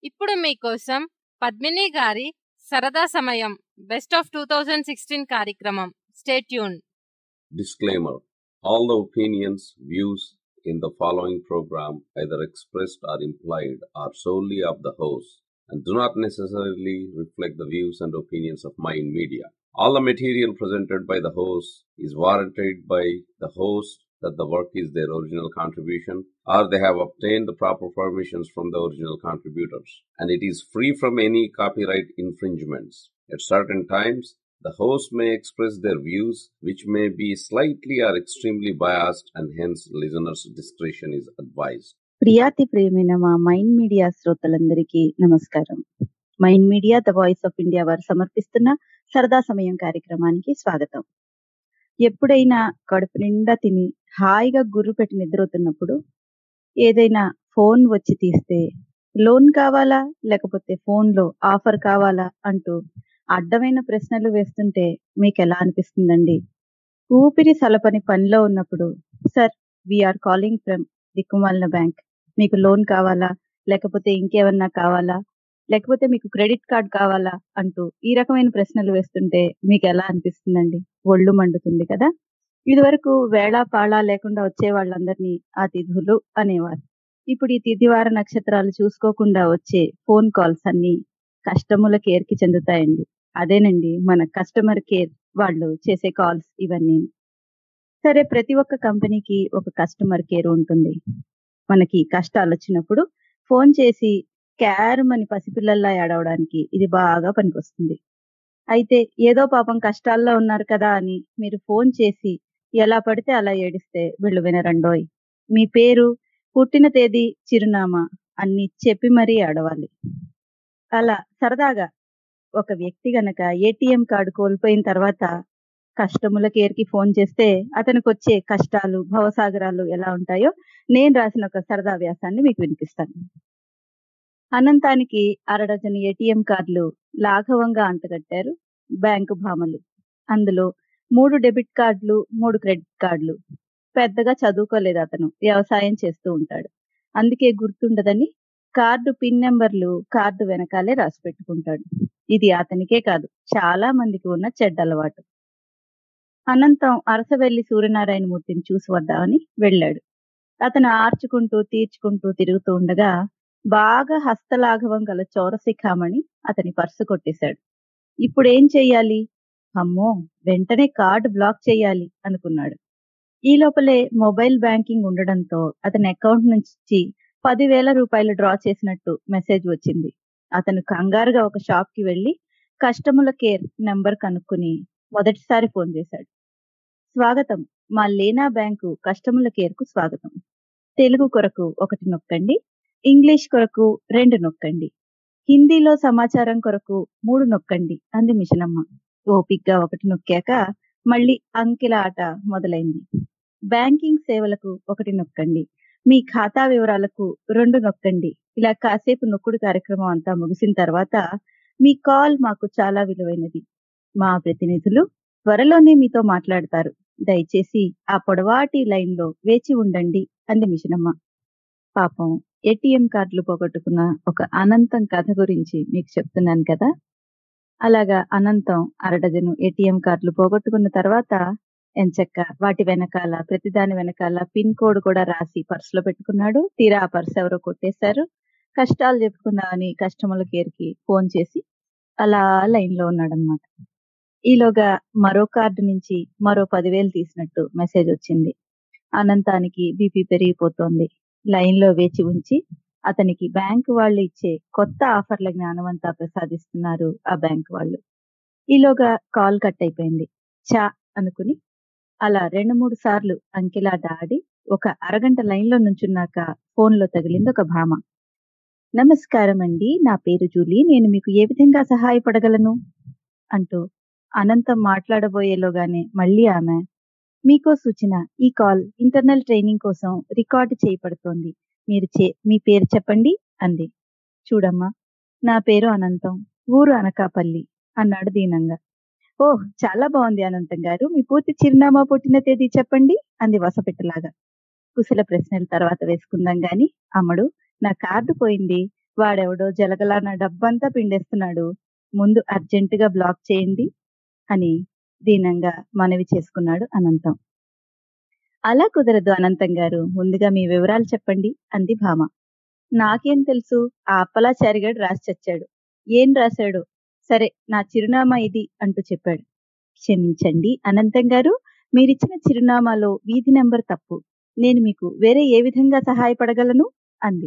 ఇప్పుడు మీకోసం పద్మిని గారి సరదా సమయం best of two thousand sixteen కార్యక్రమం stay tuned Disclaimer All the opinions, views in the following program, either expressed or implied, are solely of the host and do not necessarily reflect the views and opinions of Mind Media. All the material presented by the host is warranted by the host that the work is their original contribution or they have obtained the proper permissions from the original contributors and it is free from any copyright infringements. At certain times, the host may express their views, which may be slightly or extremely biased, and hence listeners' discretion is advised. ప్రియాతి ప్రియమైన మా Mind Media శ్రోతలందరికీ నమస్కారం Mind Media the voice of India వారు సమర్పిస్తున్న సరదా సమయం కార్యక్రమానికి స్వాగతం ఎప్పుడైనా కడుపు నిండా తిని హాయిగా గుర్రు పెట్టి నిద్రవుతున్నప్పుడు ఏదైనా ఫోన్ వచ్చి తీస్తే లోన్ కావాలా లేకపోతే ఫోన్లో ఆఫర్ కావాలా అంటూ అడ్డమైన ప్రశ్నలు వేస్తుంటే మీకు ఎలా అనిపిస్తుందండి ఊపిరి సలపని పనిలో ఉన్నప్పుడు సార్ వీఆర్ కాలింగ్ ఫ్రమ్ దిక్కుమాలిన బ్యాంక్ మీకు లోన్ కావాలా లేకపోతే ఇంకేమన్నా కావాలా లేకపోతే మీకు క్రెడిట్ కార్డ్ కావాలా అంటూ ఈ రకమైన ప్రశ్నలు వేస్తుంటే మీకు ఎలా అనిపిస్తుందండి ఒళ్ళు మండుతుంది కదా ఇదివరకు వేళా పాళా లేకుండా వచ్చే వాళ్ళందరినీ ఆ తిథులు అనేవారు ఇప్పుడు ఈ తిథివార నక్షత్రాలు చూసుకోకుండా వచ్చే ఫోన్ కాల్స్ అన్ని కస్టమర్ల కేర్ కి చెందుతాయండి అదేనండి మన కస్టమర్ కేర్ వాళ్ళు చేసే కాల్స్ ఇవన్నీ సరే ప్రతి ఒక్క కంపెనీకి ఒక కస్టమర్ కేర్ ఉంటుంది మనకి కష్టాలు వచ్చినప్పుడు ఫోన్ చేసి క్యారమని పసిపిల్లల్లా ఏడవడానికి ఇది బాగా పనికొస్తుంది అయితే ఏదో పాపం కష్టాల్లో ఉన్నారు కదా అని మీరు ఫోన్ చేసి ఎలా పడితే అలా ఏడిస్తే వీళ్ళు వినరండోయ్ మీ పేరు పుట్టిన తేదీ చిరునామా అన్ని చెప్పి మరీ ఆడవాలి అలా సరదాగా ఒక వ్యక్తి గనక ఏటీఎం కార్డు కోల్పోయిన తర్వాత కస్టమర్ల కేర్ కి ఫోన్ చేస్తే అతనికి వచ్చే కష్టాలు భవసాగరాలు ఎలా ఉంటాయో నేను రాసిన ఒక సరదా వ్యాసాన్ని మీకు వినిపిస్తాను అనంతానికి అరడజన్ ఏటీఎం కార్డులు లాఘవంగా అంటగట్టారు బ్యాంకు భామలు అందులో మూడు డెబిట్ కార్డులు మూడు క్రెడిట్ కార్డులు పెద్దగా చదువుకోలేదు అతను వ్యవసాయం చేస్తూ ఉంటాడు అందుకే గుర్తుండదని కార్డు పిన్ నెంబర్లు కార్డు వెనకాలే రాసి పెట్టుకుంటాడు ఇది అతనికే కాదు చాలా మందికి ఉన్న చెడ్డ అలవాటు అనంతం అరసవెల్లి సూర్యనారాయణ మూర్తిని చూసి వద్దామని వెళ్ళాడు అతను ఆర్చుకుంటూ తీర్చుకుంటూ తిరుగుతూ ఉండగా బాగా హస్తలాఘవం గల చౌరశిఖామణి అతని పర్సు కొట్టేశాడు ఇప్పుడు ఏం చెయ్యాలి అమ్మో వెంటనే కార్డు బ్లాక్ చేయాలి అనుకున్నాడు ఈ లోపలే మొబైల్ బ్యాంకింగ్ ఉండడంతో అతని అకౌంట్ నుంచి పదివేల రూపాయలు డ్రా చేసినట్టు మెసేజ్ వచ్చింది అతను కంగారుగా ఒక షాప్ కి వెళ్లి కస్టమర్ల కేర్ నెంబర్ కనుక్కుని మొదటిసారి ఫోన్ చేశాడు స్వాగతం మా లేనా బ్యాంకు కస్టమర్ల కేర్ కు స్వాగతం తెలుగు కొరకు ఒకటి నొక్కండి ఇంగ్లీష్ కొరకు రెండు నొక్కండి హిందీలో సమాచారం కొరకు మూడు నొక్కండి అంది మిషనమ్మ ఓపిగ్గా ఒకటి నొక్కాక మళ్ళీ అంకెల ఆట మొదలైంది బ్యాంకింగ్ సేవలకు ఒకటి నొక్కండి మీ ఖాతా వివరాలకు రెండు నొక్కండి ఇలా కాసేపు నొక్కుడు కార్యక్రమం అంతా ముగిసిన తర్వాత మీ కాల్ మాకు చాలా విలువైనది మా ప్రతినిధులు త్వరలోనే మీతో మాట్లాడతారు దయచేసి ఆ పొడవాటి లైన్ లో వేచి ఉండండి అంది మిషనమ్మ పాపం ఏటీఎం కార్డులు పోగొట్టుకున్న ఒక అనంతం కథ గురించి మీకు చెప్తున్నాను కదా అలాగా అనంతం అరడజను ఏటీఎం కార్డులు పోగొట్టుకున్న తర్వాత ఎంచక్క వాటి వెనకాల ప్రతిదాని వెనకాల పిన్ కోడ్ కూడా రాసి పర్సులో పెట్టుకున్నాడు తీరా ఆ పర్స్ ఎవరో కొట్టేశారు కష్టాలు చెప్పుకుందామని కస్టమర్ల కేర్ కి ఫోన్ చేసి అలా లైన్ లో ఉన్నాడనమాట ఈలోగా మరో కార్డు నుంచి మరో పదివేలు తీసినట్టు మెసేజ్ వచ్చింది అనంతానికి బీపీ పెరిగిపోతోంది లైన్ లో వేచి ఉంచి అతనికి బ్యాంక్ వాళ్ళు ఇచ్చే కొత్త ఆఫర్ల జ్ఞానం అంతా ప్రసాదిస్తున్నారు ఆ బ్యాంక్ వాళ్ళు ఈలోగా కాల్ కట్ అయిపోయింది చా అనుకుని అలా రెండు మూడు సార్లు అంకెలాట ఆడి ఒక అరగంట లైన్ లో నుంచున్నాక ఫోన్ లో తగిలింది ఒక భామ నమస్కారం అండి నా పేరు జూలీ నేను మీకు ఏ విధంగా సహాయపడగలను అంటూ అనంతం మాట్లాడబోయేలోగానే మళ్ళీ ఆమె మీకో సూచన ఈ కాల్ ఇంటర్నల్ ట్రైనింగ్ కోసం రికార్డు చేయబడుతోంది మీరు చే మీ పేరు చెప్పండి అంది చూడమ్మా నా పేరు అనంతం ఊరు అనకాపల్లి అన్నాడు దీనంగా ఓహ్ చాలా బాగుంది అనంతం గారు మీ పూర్తి చిరునామా పుట్టిన తేదీ చెప్పండి అంది వసపెట్టలాగా కుశల ప్రశ్నలు తర్వాత వేసుకుందాం గాని అమ్మడు నా కార్డు పోయింది వాడెవడో జలగలా నా డబ్బంతా పిండేస్తున్నాడు ముందు అర్జెంటుగా బ్లాక్ చేయండి అని దీనంగా మనవి చేసుకున్నాడు అనంతం అలా కుదరదు అనంతం గారు ముందుగా మీ వివరాలు చెప్పండి అంది భామ నాకేం తెలుసు ఆ అప్పలాచారిగాడు రాసి చచ్చాడు ఏం రాశాడు సరే నా చిరునామా ఇది అంటూ చెప్పాడు క్షమించండి అనంతం గారు మీరిచ్చిన చిరునామాలో వీధి నెంబర్ తప్పు నేను మీకు వేరే ఏ విధంగా సహాయపడగలను అంది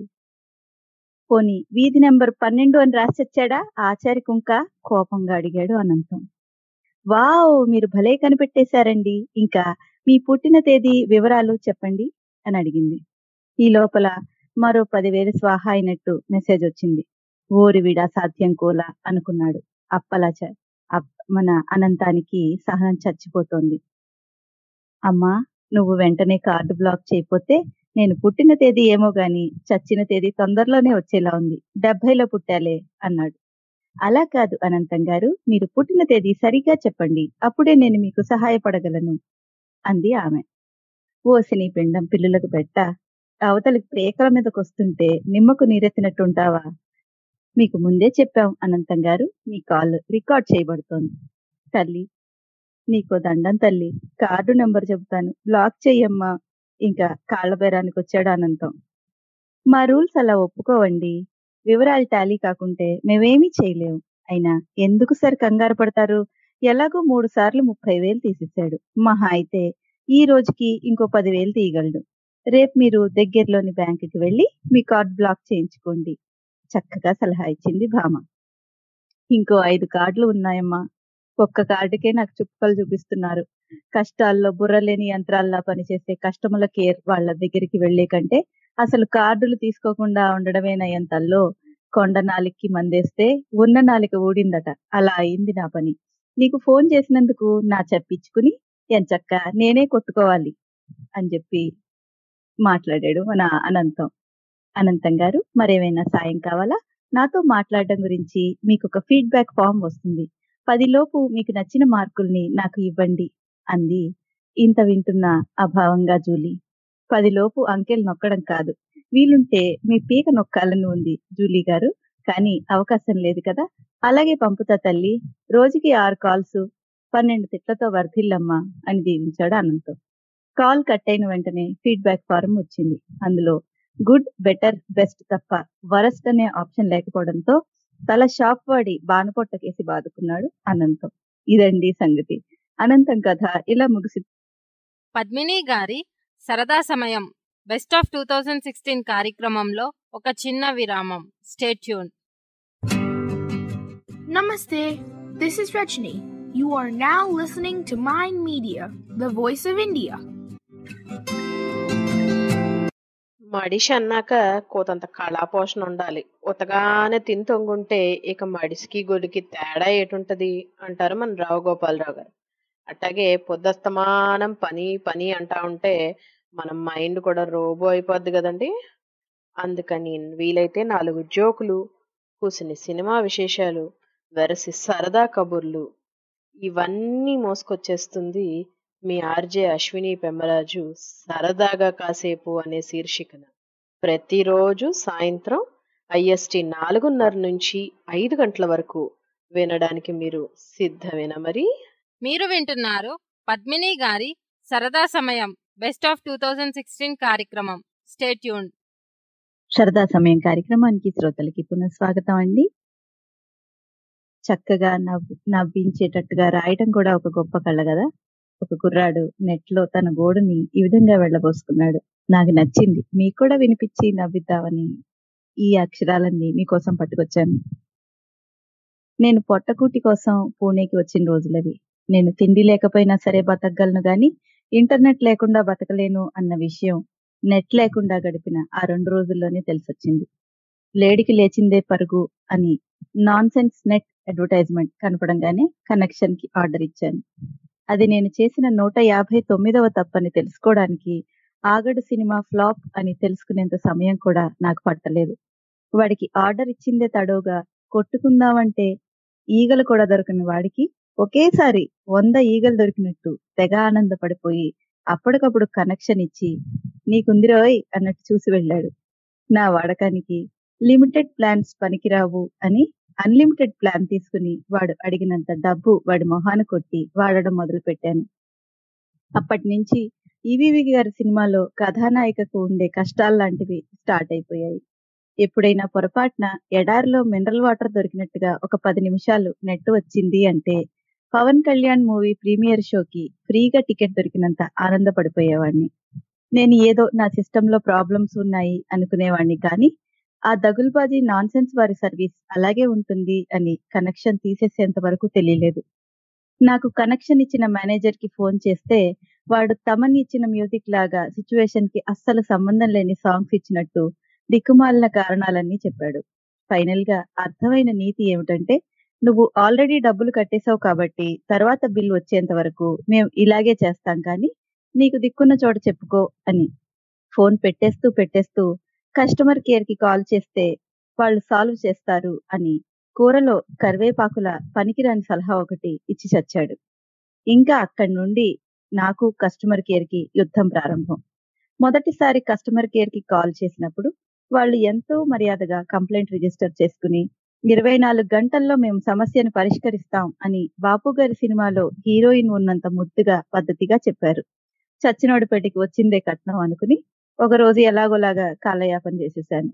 పోని వీధి నెంబర్ పన్నెండు అని రాసి చచ్చాడా ఆచారి కుంక కోపంగా అడిగాడు అనంతం వావ్ మీరు భలే కనిపెట్టేశారండి ఇంకా మీ పుట్టిన తేదీ వివరాలు చెప్పండి అని అడిగింది ఈ లోపల మరో పదివేలు స్వాహా అయినట్టు మెసేజ్ వచ్చింది ఓరి విడా సాధ్యం కోలా అనుకున్నాడు అప్పలాచార్ అప్- మన అనంతానికి సహనం చచ్చిపోతోంది అమ్మా నువ్వు వెంటనే కార్డు బ్లాక్ చేయకపోతే నేను పుట్టిన తేదీ ఏమో గాని చచ్చిన తేదీ తొందరలోనే వచ్చేలా ఉంది డెబ్బైలో పుట్టాలే అన్నాడు అలా కాదు అనంతం గారు మీరు పుట్టిన తేదీ సరిగా చెప్పండి అప్పుడే నేను మీకు సహాయపడగలను అంది ఆమె ఓసిని పిండం పిల్లులకు పెట్ట అవతలికి ప్రేకల మీదకి వస్తుంటే నిమ్మకు నీరెత్తినట్టుంటావా మీకు ముందే చెప్పాం అనంతం గారు మీ కాల్ రికార్డ్ చేయబడుతోంది తల్లి నీకో దండం తల్లి కార్డు నెంబర్ చెబుతాను బ్లాక్ చెయ్యమ్మా ఇంకా కాళ్ళ బేరానికి వచ్చాడు అనంతం మా రూల్స్ అలా ఒప్పుకోవండి వివరాలు టాలీ కాకుంటే మేమేమీ చేయలేము అయినా ఎందుకు సార్ కంగారు పడతారు ఎలాగో మూడు సార్లు ముప్పై వేలు తీసేశాడు మహా అయితే ఈ రోజుకి ఇంకో పదివేలు తీయగలడు రేపు మీరు దగ్గరలోని బ్యాంకుకి వెళ్ళి మీ కార్డ్ బ్లాక్ చేయించుకోండి చక్కగా సలహా ఇచ్చింది భామ ఇంకో ఐదు కార్డులు ఉన్నాయమ్మా ఒక్క కార్డుకే నాకు చుక్కలు చూపిస్తున్నారు కష్టాల్లో బుర్రలేని యంత్రాల్లా పనిచేసే కస్టమర్ల కేర్ వాళ్ళ దగ్గరికి వెళ్లే కంటే అసలు కార్డులు తీసుకోకుండా ఉండడమే నయంతల్లో కొండ నాలికి మందేస్తే ఉన్న నాలిక ఊడిందట అలా అయింది నా పని నీకు ఫోన్ చేసినందుకు నా చెప్పించుకుని ఎంచక్క నేనే కొట్టుకోవాలి అని చెప్పి మాట్లాడాడు మన అనంతం అనంతం గారు మరేమైనా సాయం కావాలా నాతో మాట్లాడడం గురించి మీకు ఒక ఫీడ్బ్యాక్ ఫామ్ వస్తుంది పదిలోపు మీకు నచ్చిన మార్కుల్ని నాకు ఇవ్వండి అంది ఇంత వింటున్న అభావంగా జూలీ పదిలోపు అంకెలు నొక్కడం కాదు వీలుంటే మీ పీక నొక్కాలని ఉంది జూలీ గారు కానీ అవకాశం లేదు కదా అలాగే పంపుతా తల్లి రోజుకి ఆరు కాల్స్ పన్నెండు తిట్లతో వర్ధిల్లమ్మా అని దీవించాడు అనంతం కాల్ కట్ అయిన వెంటనే ఫీడ్బ్యాక్ ఫారం వచ్చింది అందులో గుడ్ బెటర్ బెస్ట్ తప్ప వరస్ట్ అనే ఆప్షన్ లేకపోవడంతో తల షాప్ వాడి బాణపొట్టకేసి బాదుకున్నాడు అనంతం ఇదండి సంగతి అనంతం కథ ఇలా ముగిసి పద్మిని గారి సరదా సమయం best of two thousand sixteen కార్యక్రమంలో ఒక చిన్న విరామం stay tuned Namaste. This is Rajni. You are now listening to Mind Media, the voice of India. మడిషి అన్నాక కోతంత కళాపోషణ ఉండాలి ఉతగానే తిని తొంగుంటే ఇక మడిసికి గొడికి తేడా ఏటుంటది అంటారు మన రావు గోపాలరావు గారు అట్లాగే పొద్దస్తమానం పని పని అంటా ఉంటే మన మైండ్ కూడా రోబో అయిపోద్ది కదండి అందుకని వీలైతే నాలుగు జోకులు కూసిని సినిమా విశేషాలు వెరసి సరదా కబుర్లు ఇవన్నీ మోసుకొచ్చేస్తుంది మీ ఆర్జే అశ్విని పెమ్మరాజు సరదాగా కాసేపు అనే శీర్షికన ప్రతిరోజు సాయంత్రం ఐఎస్టి నాలుగున్నర నుంచి ఐదు గంటల వరకు వినడానికి మీరు సిద్ధమేనా మరి మీరు వింటున్నారు పద్మిని గారి సరదా సమయం best of two thousand sixteen కార్యక్రమం స్టేట్యూన్ సరదా సమయం కార్యక్రమానికి శ్రోతలకి పునఃస్వాగతం అండి చక్కగా నవ్వు నవ్వించేటట్టుగా రాయటం కూడా ఒక గొప్ప కళ కదా ఒక కుర్రాడు నెట్ లో తన గోడుని ఈ విధంగా వెళ్ళబోసుకున్నాడు నాకు నచ్చింది మీకు కూడా వినిపించి నవ్విద్దామని ఈ అక్షరాలన్నీ మీకోసం పట్టుకొచ్చాను నేను పొట్టకూటి కోసం పూణేకి వచ్చిన రోజులవి నేను తిండి లేకపోయినా సరే బతకగలను గాని ఇంటర్నెట్ లేకుండా బతకలేను అన్న విషయం నెట్ లేకుండా గడిపిన ఆ రెండు రోజుల్లోనే తెలిసొచ్చింది లేడికి లేచిందే పరుగు అని నాన్ సెన్స్ నెట్ అడ్వర్టైజ్మెంట్ కనపడంగానే కనెక్షన్ కి ఆర్డర్ ఇచ్చాను అది నేను చేసిన నూట యాభై తొమ్మిదవ తప్పని తెలుసుకోవడానికి ఆగడు సినిమా ఫ్లాప్ అని తెలుసుకునేంత సమయం కూడా నాకు పట్టలేదు వాడికి ఆర్డర్ ఇచ్చిందే తడవుగా కొట్టుకుందామంటే ఈగలు కూడా దొరకని వాడికి ఒకేసారి వంద ఈగలు దొరికినట్టు తెగ ఆనందపడిపోయి అప్పటికప్పుడు కనెక్షన్ ఇచ్చి నీకుందిరోయ్ అన్నట్టు చూసి వెళ్ళాడు నా వాడకానికి లిమిటెడ్ ప్లాన్స్ పనికిరావు అని అన్లిమిటెడ్ ప్లాన్ తీసుకుని వాడు అడిగినంత డబ్బు వాడి మొహాన కొట్టి వాడడం మొదలు పెట్టాను అప్పటి నుంచి ఈవీవి గారి సినిమాలో కథానాయికకు ఉండే కష్టాలు లాంటివి స్టార్ట్ అయిపోయాయి ఎప్పుడైనా పొరపాటున ఎడారిలో మినరల్ వాటర్ దొరికినట్టుగా ఒక పది నిమిషాలు నెట్ వచ్చింది అంటే పవన్ కళ్యాణ్ మూవీ ప్రీమియర్ షోకి ఫ్రీగా టికెట్ దొరికినంత ఆనందపడిపోయేవాడిని నేను ఏదో నా సిస్టంలో ప్రాబ్లమ్స్ ఉన్నాయి అనుకునేవాడిని కానీ ఆ దగుల్బాజీ నాన్ సెన్స్ వారి సర్వీస్ అలాగే ఉంటుంది అని కనెక్షన్ తీసేసేంత వరకు తెలియలేదు నాకు కనెక్షన్ ఇచ్చిన మేనేజర్ కి ఫోన్ చేస్తే వాడు తమని ఇచ్చిన మ్యూజిక్ లాగా సిచ్యువేషన్ కి అస్సలు సంబంధం లేని సాంగ్స్ ఇచ్చినట్టు దిక్కుమాలిన కారణాలన్నీ చెప్పాడు ఫైనల్ గా అర్థమైన నీతి ఏమిటంటే నువ్వు ఆల్రెడీ డబ్బులు కట్టేశావు కాబట్టి తర్వాత బిల్ వచ్చేంత వరకు మేము ఇలాగే చేస్తాం కానీ నీకు దిక్కున్న చోట చెప్పుకో అని ఫోన్ పెట్టేస్తూ పెట్టేస్తూ కస్టమర్ కేర్ కి కాల్ చేస్తే వాళ్ళు సాల్వ్ చేస్తారు అని కూరలో కరివేపాకుల పనికిరాని సలహా ఒకటి ఇచ్చి చచ్చాడు ఇంకా అక్కడి నుండి నాకు కస్టమర్ కేర్ కి యుద్ధం ప్రారంభం మొదటిసారి కస్టమర్ కేర్ కి కాల్ చేసినప్పుడు వాళ్ళు ఎంతో మర్యాదగా కంప్లైంట్ రిజిస్టర్ చేసుకుని ఇరవై నాలుగు గంటల్లో మేము సమస్యను పరిష్కరిస్తాం అని బాపు గారి సినిమాలో హీరోయిన్ ఉన్నంత ముద్దుగా పద్ధతిగా చెప్పారు చచ్చినోడిపేటికి వచ్చిందే కట్నం అనుకుని ఒక రోజు ఎలాగోలాగా కాలయాపన చేసేశాను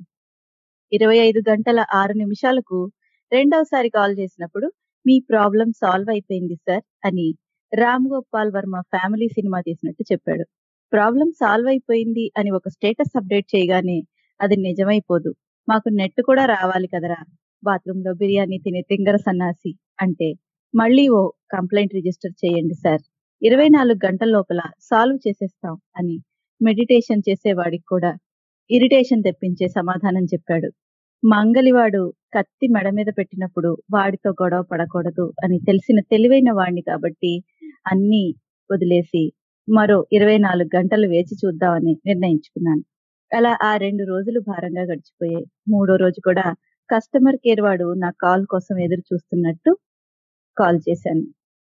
ఇరవై ఐదు గంటల ఆరు నిమిషాలకు రెండవసారి కాల్ చేసినప్పుడు మీ ప్రాబ్లం సాల్వ్ అయిపోయింది సార్ అని రామ్ గోపాల్ వర్మ ఫ్యామిలీ సినిమా తీసినట్టు చెప్పాడు ప్రాబ్లం సాల్వ్ అయిపోయింది అని ఒక స్టేటస్ అప్డేట్ చేయగానే అది నిజమైపోదు మాకు నెట్ కూడా రావాలి కదరా బాత్రూమ్ లో బిర్యానీ తినే తింగర సన్నాసి అంటే మళ్ళీ ఓ కంప్లైంట్ రిజిస్టర్ చేయండి సార్ ఇరవై నాలుగు గంటల లోపల సాల్వ్ చేసేస్తాం అని మెడిటేషన్ చేసేవాడికి కూడా ఇరిటేషన్ తెప్పించే సమాధానం చెప్పాడు మంగలివాడు కత్తి మెడ మీద పెట్టినప్పుడు వాడితో గొడవ పడకూడదు అని తెలిసిన తెలివైన వాడిని కాబట్టి అన్ని వదిలేసి మరో ఇరవై నాలుగు గంటలు వేచి చూద్దామని నిర్ణయించుకున్నాను అలా ఆ రెండు రోజులు భారంగా గడిచిపోయాయి మూడో రోజు కూడా కస్టమర్ కేర్ వాడు నా కాల్ కోసం ఎదురు చూస్తున్నట్టు కాల్ చేశాను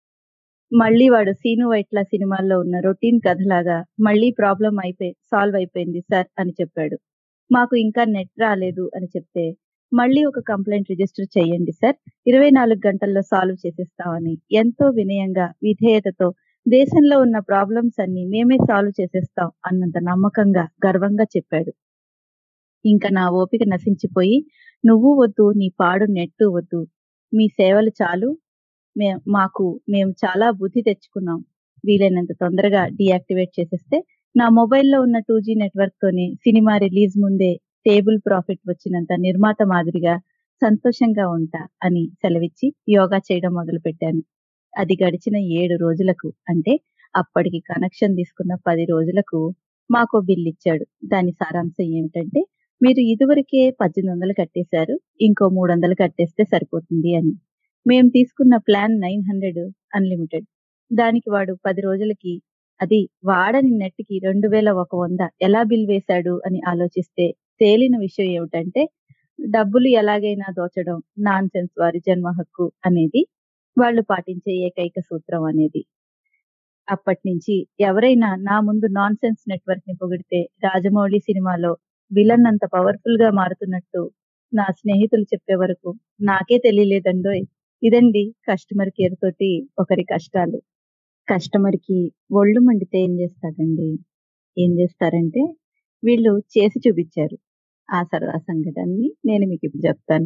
మళ్ళీ వాడు సీను వైట్ల సినిమాల్లో ఉన్న రొటీన్ కథలాగా మళ్ళీ ప్రాబ్లం అయిపోయి సాల్వ్ అయిపోయింది సార్ అని చెప్పాడు మాకు ఇంకా నెట్ రాలేదు అని చెప్తే మళ్ళీ ఒక కంప్లైంట్ రిజిస్టర్ చేయండి సార్ ఇరవై నాలుగు గంటల్లో సాల్వ్ చేసేస్తామని ఎంతో వినయంగా విధేయతతో దేశంలో ఉన్న ప్రాబ్లమ్స్ అన్ని మేమే సాల్వ్ చేసేస్తాం అన్నంత నమ్మకంగా గర్వంగా చెప్పాడు ఇంకా నా ఓపిక నశించిపోయి నువ్వు వద్దు నీ పాడు నెట్టు వద్దు మీ సేవలు చాలు మే మాకు మేము చాలా బుద్ధి తెచ్చుకున్నాం వీలైనంత తొందరగా డీయాక్టివేట్ చేసేస్తే నా మొబైల్లో ఉన్న టూ జీ నెట్వర్క్ తోనే సినిమా రిలీజ్ ముందే టేబుల్ ప్రాఫిట్ వచ్చినంత నిర్మాత మాదిరిగా సంతోషంగా ఉంటా అని సెలవిచ్చి యోగా చేయడం మొదలు పెట్టాను అది గడిచిన ఏడు రోజులకు అంటే అప్పటికి కనెక్షన్ తీసుకున్న పది రోజులకు మాకు బిల్ ఇచ్చాడు దాని సారాంశం ఏమిటంటే మీరు ఇదివరకే పద్దెనిమిది వందలు కట్టేశారు ఇంకో మూడు వందలు కట్టేస్తే సరిపోతుంది అని మేము తీసుకున్న ప్లాన్ నైన్ హండ్రెడ్ అన్లిమిటెడ్ దానికి వాడు పది రోజులకి అది వాడని నెట్కి రెండు వేల ఒక వంద ఎలా బిల్ వేశాడు అని ఆలోచిస్తే తేలిన విషయం ఏమిటంటే డబ్బులు ఎలాగైనా దోచడం నాన్ సెన్స్ వారి జన్మ హక్కు అనేది వాళ్ళు పాటించే ఏకైక సూత్రం అనేది అప్పటి నుంచి ఎవరైనా నా ముందు నాన్ సెన్స్ నెట్వర్క్ ని పొగిడితే రాజమౌళి సినిమాలో విలన్ అంత పవర్ఫుల్ గా మారుతున్నట్టు నా స్నేహితులు చెప్పే వరకు నాకే తెలియలేదండోయ్ ఇదండి కస్టమర్ కేర్ తోటి ఒకరి కష్టాలు కస్టమర్ కి ఒళ్ళు మండితే ఏం చేస్తాడండి ఏం చేస్తారంటే వీళ్ళు చేసి చూపించారు ఆ సరదా సంఘటనని నేను మీకు ఇప్పుడు చెప్తాను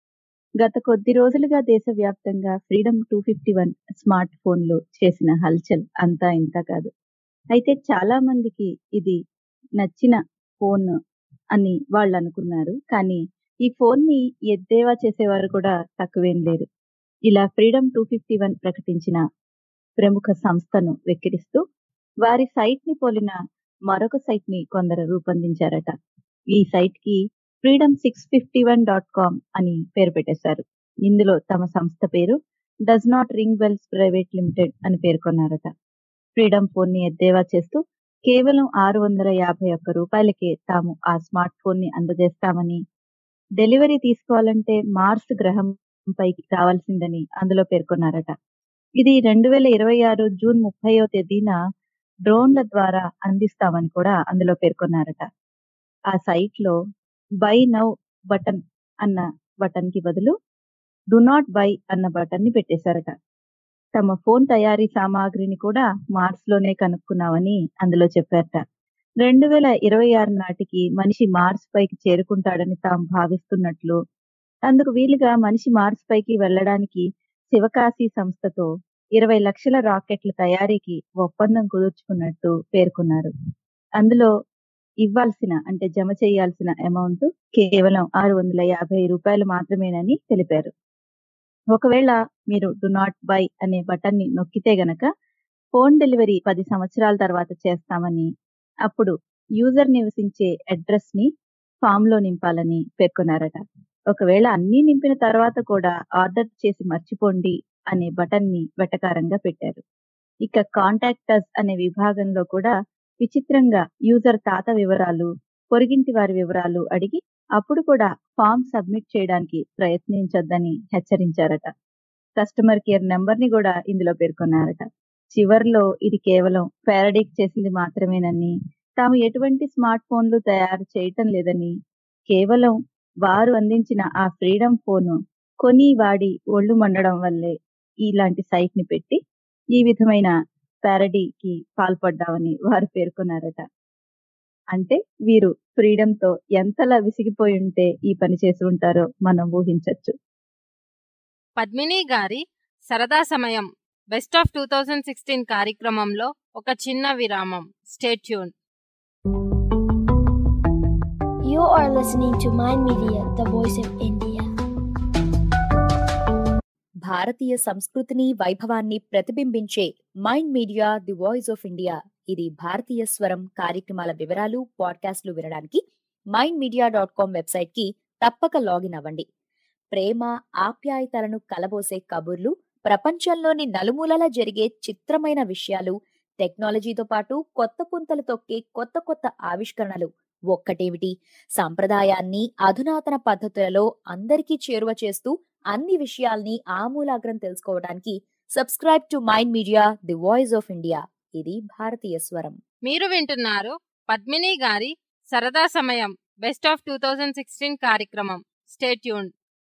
గత కొద్ది రోజులుగా దేశవ్యాప్తంగా Freedom two fifty one smart ఫోన్లు చేసిన హల్చల్ అంతా ఇంత కాదు అయితే చాలా మందికి ఇది నచ్చిన ఫోన్ అని వాళ్ళు అనుకున్నారు కానీ ఈ ఫోన్ ని ఎద్దేవా చేసేవారు కూడా తక్కువేం లేరు ఇలా ఫ్రీడమ్ టూ ఫిఫ్టీ వన్ ప్రకటించిన ప్రముఖ సంస్థను వెక్కిరిస్తూ వారి సైట్ ని పోలిన మరొక సైట్ ని కొందరు రూపొందించారట ఈ సైట్ కి Freedom six fifty one dot com అని పేరు పెట్టేశారు ఇందులో తమ సంస్థ పేరు does not ring bells private limited అని పేర్కొన్నారట ఫ్రీడమ్ ఫోన్ ని ఎద్దేవా చేస్తూ కేవలం ఆరు వందల యాభై ఒక్క రూపాయలకే తాము ఆ స్మార్ట్ ఫోన్ ని అందజేస్తామని డెలివరీ తీసుకోవాలంటే మార్స్ గ్రహం పైకి రావాల్సిందని అందులో పేర్కొన్నారట ఇది రెండు వేల ఇరవై ఆరు జూన్ ముప్పైవ తేదీన డ్రోన్ల ద్వారా అందిస్తామని కూడా అందులో పేర్కొన్నారట ఆ సైట్ లో బై నౌ బటన్ అన్న బటన్ కి బదులు డు నాట్ బై అన్న బటన్ ని పెట్టేశారట తమ ఫోన్ తయారీ సామాగ్రిని కూడా మార్స్ లోనే కనుక్కున్నామని అందులో చెప్పారట రెండు వేల ఇరవై ఆరు నాటికి మనిషి మార్స్ పైకి చేరుకుంటాడని తాము భావిస్తున్నట్లు అందుకు వీలుగా మనిషి మార్స్ పైకి వెళ్ళడానికి శివకాశి సంస్థతో ఇరవై లక్షల రాకెట్ల తయారీకి ఒప్పందం కుదుర్చుకున్నట్టు పేర్కొన్నారు అందులో ఇవ్వాల్సిన అంటే జమ చేయాల్సిన అమౌంట్ కేవలం ఆరు వందల యాభై రూపాయలు మాత్రమేనని తెలిపారు ఒకవేళ మీరు డు నాట్ బై అనే బటన్ ని నొక్కితే గనక ఫోన్ డెలివరీ పది సంవత్సరాల తర్వాత చేస్తామని అప్పుడు యూజర్ నివసించే అడ్రస్ ని ఫామ్ లో నింపాలని పేర్కొన్నారట ఒకవేళ అన్ని నింపిన తర్వాత కూడా ఆర్డర్ చేసి మర్చిపోండి అనే బటన్ ని వెటకారంగా పెట్టారు ఇక కాంటాక్టర్స్ అనే విభాగంలో కూడా విచిత్రంగా యూజర్ తాత వివరాలు పొరిగింటి వారి వివరాలు అడిగి అప్పుడు కూడా ఫామ్ సబ్మిట్ చేయడానికి ప్రయత్నించొద్దని హెచ్చరించారట కస్టమర్ కేర్ నెంబర్ ని కూడా ఇందులో పేర్కొన్నారట చివర్లో ఇది కేవలం పారడీక్ చేసింది మాత్రమేనని తాము ఎటువంటి స్మార్ట్ ఫోన్లు తయారు చేయటం లేదని కేవలం వారు అందించిన ఆ ఫ్రీడమ్ ఫోన్ కొని వాడి ఒళ్ళు మండడం వల్లే ఇలాంటి సైట్ ని పెట్టి ఈ విధమైన పారడీకి పాల్పడ్డామని వారు పేర్కొన్నారట అంటే వీరు ఫ్రీడమ్ తో ఎంతలా విసిగిపోయి ఉంటే ఈ పని చేసి ఉంటారో మనం ఊహించొచ్చు పద్మిని గారి సరదా సమయం best of two thousand sixteen కార్యక్రమంలో ఒక చిన్న విరామం stay tuned You are listening to Mind Media, the voice of India. భారతీయ సంస్కృతిని వైభవాన్ని ప్రతిబింబించే Mind Media the voice of India ఇది భారతీయ స్వరం కార్యక్రమాల వివరాలు పాడ్కాస్ట్లు వినడానికి Mind Media dot com website కి తప్పక లాగిన్ అవ్వండి ప్రేమ ఆప్యాయతలను కలబోసే కబుర్లు ప్రపంచంలోని నలుమూలలా జరిగే చిత్రమైన విషయాలు టెక్నాలజీతో పాటు కొత్త పుంతలు తొక్కే కొత్త కొత్త ఆవిష్కరణలు ఒక్కటేమిటి సాంప్రదాయాన్ని అధునాతన పద్ధతులలో అందరికీ చేరువ చేస్తూ అన్ని విషయాల్ని ఆమూలాగ్రం తెలుసుకోవడానికి subscribe to Mind Media the voice of India ఇది భారతీయ స్వరం మీరు వింటున్నారు పద్మిని గారి సరదా సమయం best of two thousand sixteen కార్యక్రమం స్టేట్యూన్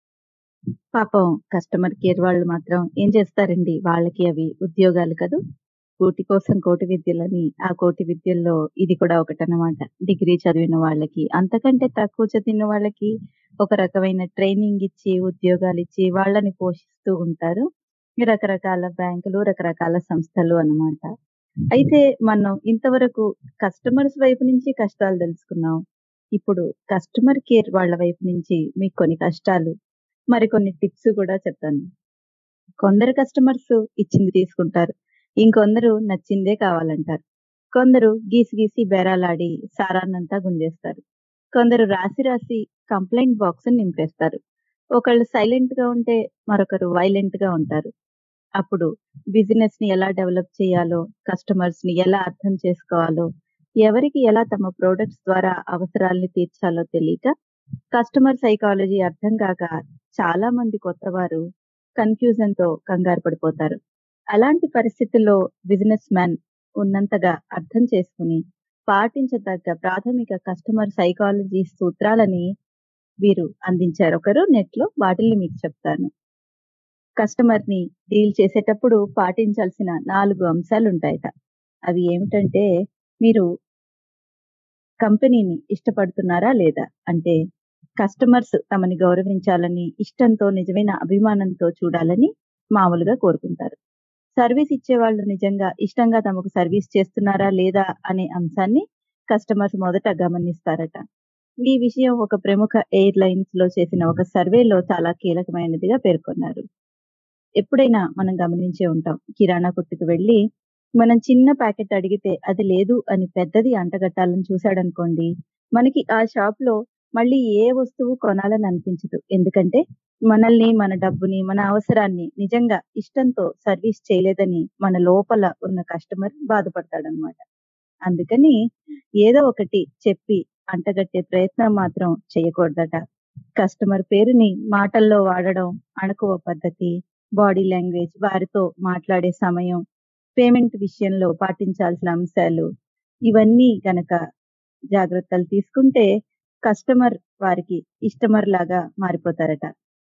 పాపం కస్టమర్ కేర్ వాళ్ళు మాత్రం ఏం చేస్తారండి వాళ్ళకి అవి ఉద్యోగాలు కదూ కోటి కోసం కోటి విద్యలని ఆ కోటి విద్యల్లో ఇది కూడా ఒకటన్నమాట డిగ్రీ చదివిన వాళ్ళకి అంతకంటే తక్కువ చదివిన వాళ్ళకి ఒక రకమైన ట్రైనింగ్ ఇచ్చి ఉద్యోగాలు ఇచ్చి వాళ్ళని పోషిస్తూ ఉంటారు ఈ రకరకాల బ్యాంకులు రకరకాల సంస్థలు అన్నమాట అయితే మనం ఇంతవరకు కస్టమర్స్ వైపు నుంచి కష్టాలు తెలుసుకున్నాం ఇప్పుడు కస్టమర్ కేర్ వాళ్ళ వైపు నుంచి మీకు కొన్ని కష్టాలు మరికొన్ని టిప్స్ కూడా చెప్తాను కొందరు కస్టమర్స్ ఇచ్చింది తీసుకుంటారు ఇంకొందరు నచ్చిందే కావాలంటారు కొందరు గీసి గీసి బేరాలాడి సారాన్నంతా గుంజేస్తారు కొందరు రాసి రాసి కంప్లైంట్ బాక్స్ నింపేస్తారు ఒకళ్ళు సైలెంట్ గా ఉంటే మరొకరు వైలెంట్ గా ఉంటారు అప్పుడు బిజినెస్ ని ఎలా డెవలప్ చేయాలో కస్టమర్స్ ని ఎలా అర్థం చేసుకోవాలో ఎవరికి ఎలా తమ ప్రోడక్ట్స్ ద్వారా అవసరాల్ని తీర్చాలో తెలియక కస్టమర్ సైకాలజీ అర్థం కాక చాలా మంది కొత్త వారు కన్ఫ్యూజన్ తో కంగారు పడిపోతారు అలాంటి పరిస్థితుల్లో బిజినెస్ మ్యాన్ ఉన్నంతగా అర్థం చేసుకుని పాటించదగ్గ ప్రాథమిక కస్టమర్ సైకాలజీ సూత్రాలని వీరు అందించారు ఒకరు నెట్ లో వాటిల్ని మీకు చెప్తాను కస్టమర్ ని డీల్ చేసేటప్పుడు పాటించాల్సిన నాలుగు అంశాలు ఉంటాయట అవి ఏమిటంటే మీరు కంపెనీని ఇష్టపడుతున్నారా లేదా అంటే కస్టమర్స్ తమని గౌరవించాలని ఇష్టంతో నిజమైన అభిమానంతో చూడాలని మామూలుగా కోరుకుంటారు సర్వీస్ ఇచ్చే వాళ్ళు నిజంగా ఇష్టంగా తమకు సర్వీస్ చేస్తున్నారా లేదా అనే అంశాన్ని కస్టమర్స్ మొదట గమనిస్తారట ఈ విషయం ఒక ప్రముఖ ఎయిర్ లైన్స్ లో చేసిన ఒక సర్వేలో చాలా కీలకమైనదిగా పేర్కొన్నారు ఎప్పుడైనా మనం గమనించే ఉంటాం కిరాణా కొట్టుకు వెళ్ళి మనం చిన్న ప్యాకెట్ అడిగితే అది లేదు అని పెద్దది అంటగట్టాలని చూశాడనుకోండి మనకి ఆ షాప్ లో మళ్ళీ ఏ వస్తువు కొనాలని అనిపించదు ఎందుకంటే మనల్ని మన డబ్బుని మన అవసరాన్ని నిజంగా ఇష్టంతో సర్వీస్ చేయలేదని మన లోపల ఉన్న కస్టమర్ బాధపడతాడనమాట అందుకని ఏదో ఒకటి చెప్పి అంటగట్టే ప్రయత్నం మాత్రం చేయకూడదట కస్టమర్ పేరుని మాటల్లో వాడడం అణకువ పద్ధతి బాడీ లాంగ్వేజ్ వారితో మాట్లాడే సమయం పేమెంట్ విషయంలో పాటించాల్సిన అంశాలు ఇవన్నీ గనక జాగ్రత్తలు తీసుకుంటే కస్టమర్ వారికి ఇష్టమర్ లాగా మారిపోతారట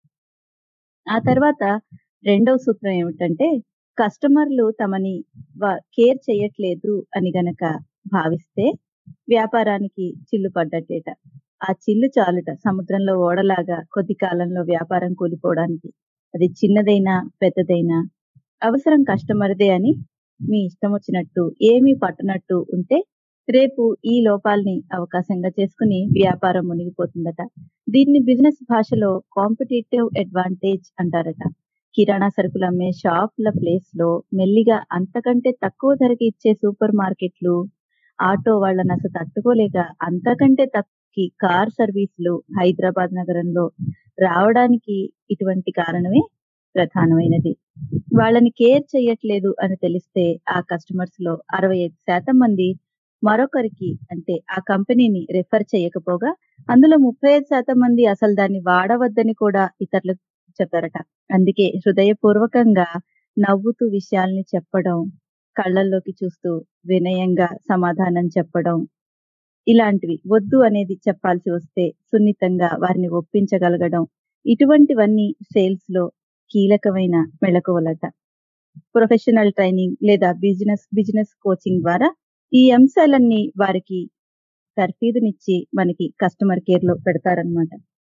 ఆ తర్వాత రెండవ సూత్రం ఏమిటంటే కస్టమర్లు తమని కేర్ చేయట్లేదు అని గనక భావిస్తే వ్యాపారానికి చిల్లు పడ్డట్టేట ఆ చిల్లు చాలుట సముద్రంలో ఓడలాగా కొద్ది కాలంలో వ్యాపారం కూలిపోవడానికి అది చిన్నదైనా పెద్దదైనా అవసరం కస్టమర్దే అని మీ ఇష్టం వచ్చినట్టు ఏమీ పట్టనట్టు ఉంటే రేపు ఈ లోపాల్ని అవకాశంగా చేసుకుని వ్యాపారం మునిగిపోతుందట దీన్ని బిజినెస్ భాషలో కాంపిటేటివ్ అడ్వాంటేజ్ అంటారట కిరాణా సరుకులు అమ్మే షాప్ల ప్లేస్ లో మెల్లిగా అంతకంటే తక్కువ ధరకి ఇచ్చే సూపర్ మార్కెట్లు ఆటో వాళ్ళని అసలు తట్టుకోలేక అంతకంటే తక్కువ కార్ సర్వీసులు హైదరాబాద్ నగరంలో రావడానికి ఇటువంటి కారణమే ప్రధానమైనది వాళ్ళని కేర్ చేయట్లేదు అని తెలిస్తే ఆ కస్టమర్స్ లో అరవై ఐదు శాతం మంది మరొకరికి అంటే ఆ కంపెనీని రెఫర్ చేయకపోగా అందులో ముప్పై ఐదు శాతం మంది అసలు దాన్ని వాడవద్దని కూడా ఇతరులకు చెప్తారట అందుకే హృదయపూర్వకంగా నవ్వుతూ విషయాల్ని చెప్పడం కళ్ళల్లోకి చూస్తూ వినయంగా సమాధానం చెప్పడం ఇలాంటివి వద్దు అనేది చెప్పాల్సి వస్తే సున్నితంగా వారిని ఒప్పించగలగడం ఇటువంటివన్నీ సేల్స్ లో కీలకమైన మెళకువలట ప్రొఫెషనల్ ట్రైనింగ్ లేదా బిజినెస్ బిజినెస్ కోచింగ్ ద్వారా ఈ అంశాలన్నీ వారికి తర్ఫీదునిచ్చి మనకి కస్టమర్ కేర్ లో పెడతారనమాట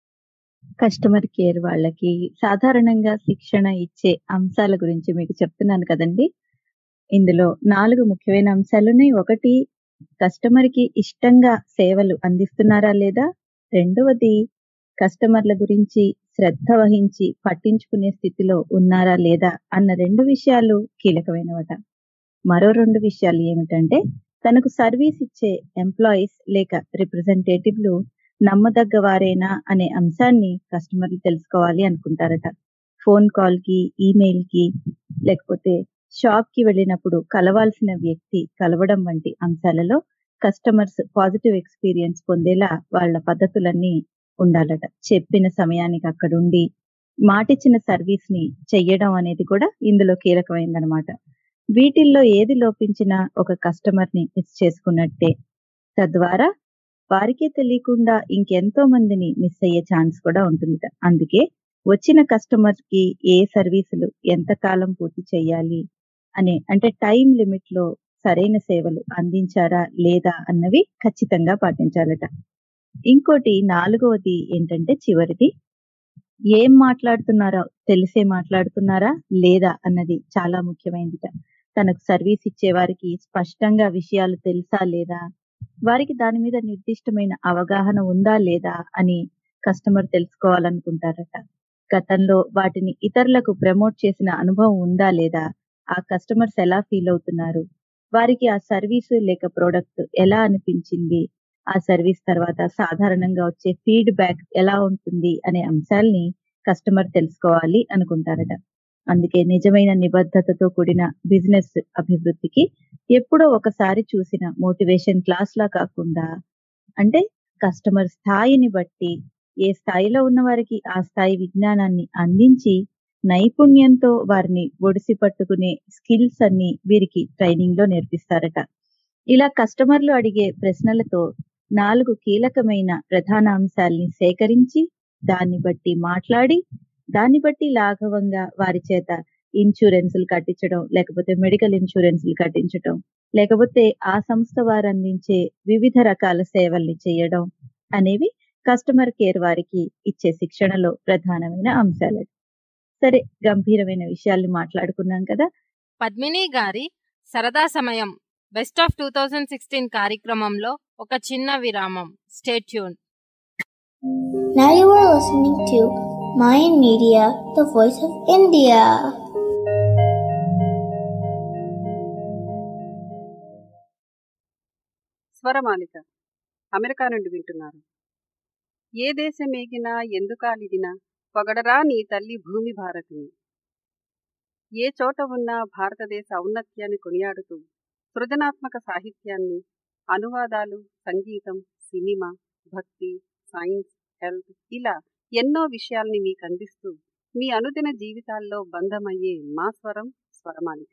కస్టమర్ కేర్ వాళ్ళకి సాధారణంగా శిక్షణ ఇచ్చే అంశాల గురించి మీకు చెప్తున్నాను కదండి ఇందులో నాలుగు ముఖ్యమైన అంశాలున్నాయి ఒకటి కస్టమర్ కి ఇష్టంగా సేవలు అందిస్తున్నారా లేదా రెండవది కస్టమర్ల గురించి శ్రద్ధ వహించి పట్టించుకునే స్థితిలో ఉన్నారా లేదా అన్న రెండు విషయాలు కీలకమైనవట మరో రెండు విషయాలు ఏమిటంటే తనకు సర్వీస్ ఇచ్చే ఎంప్లాయీస్ లేక రిప్రజెంటేటివ్లు నమ్మదగ్గ వారేనా అనే అంశాన్ని కస్టమర్లు తెలుసుకోవాలి అనుకుంటారట ఫోన్ కాల్ కి ఈమెయిల్ కి లేకపోతే షాప్ కి వెళ్ళినప్పుడు కలవాల్సిన వ్యక్తి కలవడం వంటి అంశాలలో కస్టమర్స్ పాజిటివ్ ఎక్స్పీరియన్స్ పొందేలా వాళ్ళ పద్ధతులన్నీ ఉండాలట చెప్పిన సమయానికి అక్కడుండి మాటిచ్చిన సర్వీస్ ని చెయ్యడం అనేది కూడా ఇందులో కీలకమైందనమాట వీటిల్లో ఏది లోపించినా ఒక కస్టమర్ ని మిస్ చేసుకున్నట్టే తద్వారా వారికే తెలియకుండా ఇంకెంతో మందిని మిస్ అయ్యే ఛాన్స్ కూడా ఉంటుంది అందుకే వచ్చిన కస్టమర్ కి ఏ సర్వీసులు ఎంత కాలం పూర్తి చేయాలి అనే అంటే టైం లిమిట్ లో సరైన సేవలు అందించారా లేదా అన్నవి ఖచ్చితంగా పాటించాలట ఇంకోటి నాలుగవది ఏంటంటే చివరిది ఏం మాట్లాడుతున్నారో తెలిసే మాట్లాడుతున్నారా లేదా అన్నది చాలా ముఖ్యమైనదిట తనకు సర్వీస్ ఇచ్చే వారికి స్పష్టంగా విషయాలు తెలుసా లేదా వారికి దాని మీద నిర్దిష్టమైన అవగాహన ఉందా లేదా అని కస్టమర్ తెలుసుకోవాలనుకుంటారట గతంలో వాటిని ఇతరులకు ప్రమోట్ చేసిన అనుభవం ఉందా లేదా ఆ కస్టమర్స్ ఎలా ఫీల్ అవుతున్నారు వారికి ఆ సర్వీస్ లేక ప్రోడక్ట్ ఎలా అనిపించింది ఆ సర్వీస్ తర్వాత సాధారణంగా వచ్చే ఫీడ్బ్యాక్ ఎలా ఉంటుంది అనే అంశాల్ని కస్టమర్ తెలుసుకోవాలి అనుకుంటారట అందుకే నిజమైన నిబద్ధతతో కూడిన బిజినెస్ అభివృద్ధికి ఎప్పుడో ఒకసారి చూసిన మోటివేషన్ క్లాస్ లా కాకుండా అంటే కస్టమర్ స్థాయిని బట్టి ఏ స్థాయిలో ఉన్న వారికి ఆ స్థాయి విజ్ఞానాన్ని అందించి నైపుణ్యంతో వారిని ఒడిసి పట్టుకునే స్కిల్స్ అన్ని వీరికి ట్రైనింగ్ లో నేర్పిస్తారట ఇలా కస్టమర్లు అడిగే ప్రశ్నలతో నాలుగు కీలకమైన ప్రధాన అంశాల్ని సేకరించి దాన్ని బట్టి మాట్లాడి దాన్ని బట్టి లాఘవంగా వారి చేత ఇన్సూరెన్సులు కట్టించడం లేకపోతే మెడికల్ ఇన్సూరెన్సులు కట్టించడం లేకపోతే ఆ సంస్థ వారు అందించే వివిధ రకాల సేవల్ని చేయడం అనేవి కస్టమర్ కేర్ వారికి ఇచ్చే శిక్షణలో ప్రధానమైన అంశాలు సరే గంభీరమైన విషయాల్ని మాట్లాడుకున్నాం కదా పద్మిని గారి సరదా సమయం best of two thousand sixteen కార్యక్రమంలో ఒక చిన్న విరామం stay tuned Now you are listening to Mayan Media, the voice of India. Swaramalika America నుండి వింటున్నారు ఏ దేశం ఏగినా ఎందుకాలిదినా పొగడరా నీ తల్లి భూమి భారతిని ఏ చోట ఉన్నా భారతదేశ ఔన్నత్యాన్ని కొనియాడుతూ సృజనాత్మక సాహిత్యాన్ని అనువాదాలు సంగీతం సినిమా భక్తి సైన్స్ హెల్త్ ఇలా ఎన్నో విషయాల్ని మీకు అందిస్తూ మీ అనుదిన జీవితాల్లో బంధమయ్యే మా స్వరం స్వరమాలిక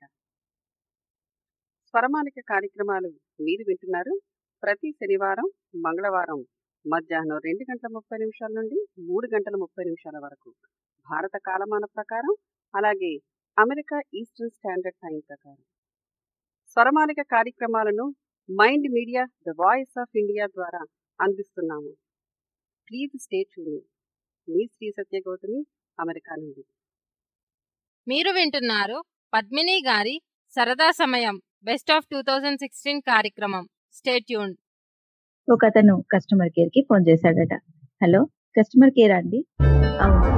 స్వరమాలిక కార్యక్రమాలు మీరు వింటున్నారు ప్రతి శనివారం మంగళవారం మధ్యాహ్నం రెండు గంటల ముప్పై నిమిషాల నుండి మూడు గంటల ముప్పై నిమిషాల వరకు భారత కాలమాన ప్రకారం అలాగే అమెరికా ఈస్టర్న్ స్టాండర్డ్ టైం ప్రకారం స్వరమాలిక కార్యక్రమాలను Mind Media the voice of India ద్వారా అందిస్తున్నాము ప్లీజ్ స్టే ట్యూన్ మీ శ్రీ సత్య గౌతమి అమెరికా నుండి మీరు వింటున్నారు పద్మిని గారి సరదా సమయం best of two thousand sixteen కార్యక్రమం స్టేట్యూన్ ఒక అతను కస్టమర్ కేర్ కి ఫోన్ చేశాడట హలో కస్టమర్ కేర్ అండి అవును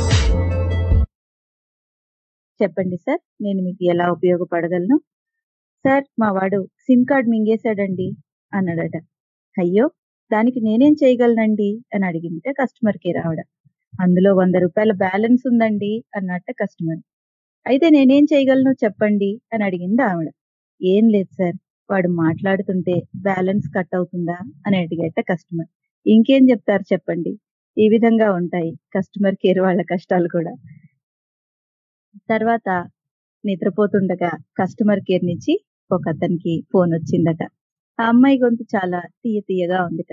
చెప్పండి సార్ నేను మీకు ఎలా ఉపయోగపడగలను సార్ మా వాడు సిమ్ కార్డ్ మింగేశాడండి అన్నాడట అయ్యో దానికి నేనేం చేయగలనండి అని అడిగిందిట కస్టమర్ కేర్ ఆవిడ అందులో వంద రూపాయల బ్యాలెన్స్ ఉందండి అన్నట్ట కస్టమర్ అయితే నేనేం చేయగలను చెప్పండి అని అడిగింది ఆవిడ ఏం లేదు సార్ వాడు మాట్లాడుతుంటే బ్యాలెన్స్ కట్ అవుతుందా అని అడిగేట కస్టమర్ ఇంకేం చెప్తారు చెప్పండి ఈ విధంగా ఉంటాయి కస్టమర్ కేర్ వాళ్ళ కష్టాలు కూడా తర్వాత నిద్రపోతుండగా కస్టమర్ కేర్ నుంచి ఒక అతనికి ఫోన్ వచ్చిందట ఆ అమ్మాయి గొంతు చాలా తీయ తీయగా ఉందిట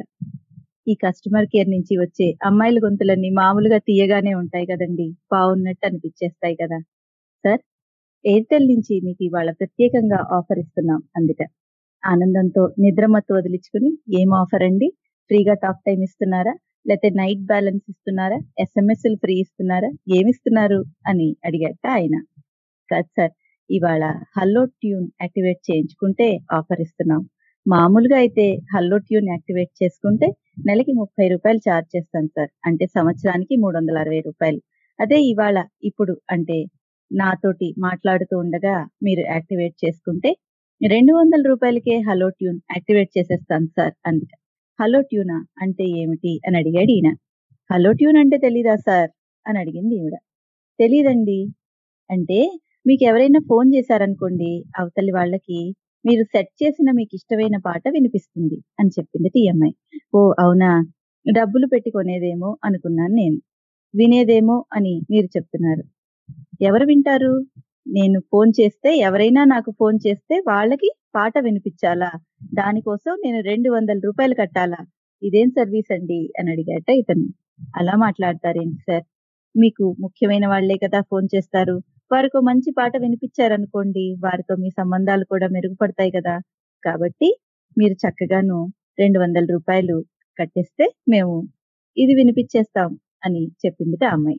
ఈ కస్టమర్ కేర్ నుంచి వచ్చే అమ్మాయిల గొంతులన్నీ మామూలుగా తీయగానే ఉంటాయి కదండి బాగున్నట్టు అనిపించేస్తాయి కదా సార్ ఎయిర్టెల్ నుంచి మీకు ఇవాళ ప్రత్యేకంగా ఆఫర్ ఇస్తున్నాం అందుట ఆనందంతో నిద్రమత్తు వదిలించుకుని ఏం ఆఫర్ అండి ఫ్రీగా టాక్ టైం ఇస్తున్నారా లేకపోతే నైట్ బ్యాలెన్స్ ఇస్తున్నారా ఎస్ఎంఎస్లు ఫ్రీ ఇస్తున్నారా ఏమిస్తున్నారు అని అడిగాట ఆయన కాదు సార్ ఇవాళ హల్లో ట్యూన్ యాక్టివేట్ చేయించుకుంటే ఆఫర్ ఇస్తున్నాం మామూలుగా అయితే హల్లో ట్యూన్ యాక్టివేట్ చేసుకుంటే నెలకి ముప్పై రూపాయలు ఛార్జ్ చేస్తాం సార్ అంటే సంవత్సరానికి మూడు వందల అరవై రూపాయలు అదే ఇవాళ ఇప్పుడు అంటే నాతోటి మాట్లాడుతూ ఉండగా మీరు యాక్టివేట్ చేసుకుంటే రెండు వందల రూపాయలకే హలో ట్యూన్ యాక్టివేట్ చేసేస్తాను సార్ అందుక హలో ట్యూనా అంటే ఏమిటి అని అడిగాడు ఈయన హలో ట్యూన్ అంటే తెలీదా సార్ అని అడిగింది ఈవిడ తెలీదండి అంటే మీకు ఎవరైనా ఫోన్ చేశారనుకోండి అవతలి వాళ్ళకి మీరు సెట్ చేసిన మీకు ఇష్టమైన పాట వినిపిస్తుంది అని చెప్పింది టీఎంఐ ఓ అవునా డబ్బులు పెట్టి కొనేదేమో అనుకున్నాను నేను వినేదేమో అని మీరు చెప్తున్నారు ఎవరు వింటారు నేను ఫోన్ చేస్తే ఎవరైనా నాకు ఫోన్ చేస్తే వాళ్ళకి పాట వినిపించాలా దానికోసం నేను రెండు వందల రూపాయలు కట్టాలా ఇదేం సర్వీస్ అండి అని అడిగాట ఇతను అలా మాట్లాడతారేంటి సార్ మీకు ముఖ్యమైన వాళ్లే కదా ఫోన్ చేస్తారు వారికి మంచి పాట వినిపించారనుకోండి వారితో మీ సంబంధాలు కూడా మెరుగుపడతాయి కదా కాబట్టి మీరు చక్కగాను రెండు వందల రూపాయలు కట్టేస్తే మేము ఇది వినిపించేస్తాం అని చెప్పిందిట అమ్మాయి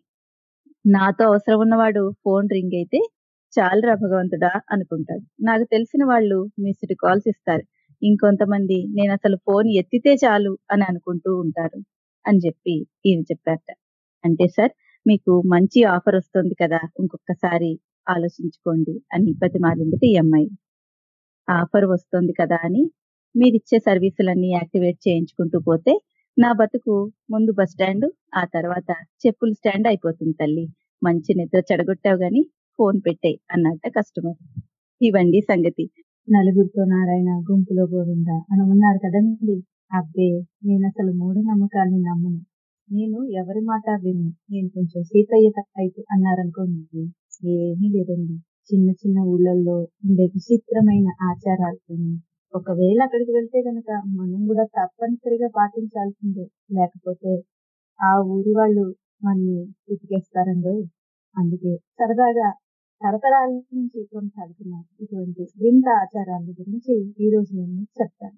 నాతో అవసరం ఉన్నవాడు ఫోన్ రింగ్ అయితే చాలురా భగవంతుడా అనుకుంటాడు నాకు తెలిసిన వాళ్ళు మిస్డ్ కాల్స్ ఇస్తారు ఇంకొంతమంది నేను అసలు ఫోన్ ఎత్తితే చాలు అని అనుకుంటూ ఉంటారు అని చెప్పి ఈయన చెప్పారట అంటే సార్ మీకు మంచి ఆఫర్ వస్తుంది కదా ఇంకొకసారి ఆలోచించుకోండి అని బతిమాలింది ఈ అమ్మాయి ఆఫర్ వస్తుంది కదా అని మీరిచ్చే సర్వీసులన్నీ యాక్టివేట్ చేయించుకుంటూ పోతే నా బతుకు ముందు బస్ స్టాండ్ ఆ తర్వాత చెప్పుల స్టాండ్ అయిపోతుంది తల్లి మంచి నిద్ర చెడగొట్టావు గాని ఫోన్ పెట్టే అన్నట్ట కస్టమర్ ఇవండి సంగతి నలుగురితో నారాయణ గుంపులో గోవింద అని ఉన్నారు కదండి అబ్బే నేను అసలు మూఢ నమ్మకాల్ని నమ్మను నేను ఎవరి మాట విన్ను నేను కొంచెం సీతయ్య టైప్ అన్నారనుకోండి ఏమీ లేదండి చిన్న చిన్న ఊళ్ళల్లో ఉండే విచిత్రమైన ఆచారాలని ఒకవేళ అక్కడికి వెళ్తే గనక మనం కూడా తప్పనిసరిగా పాటించాల్సిందే లేకపోతే ఆ ఊరి వాళ్ళు మనని ఉతికేస్తారండో అందుకే సరదాగా తరతరాల నుంచి కొనసాగుతున్న ఇటువంటి వింత ఆచారాల గురించి ఈ రోజు నేను చెప్తాను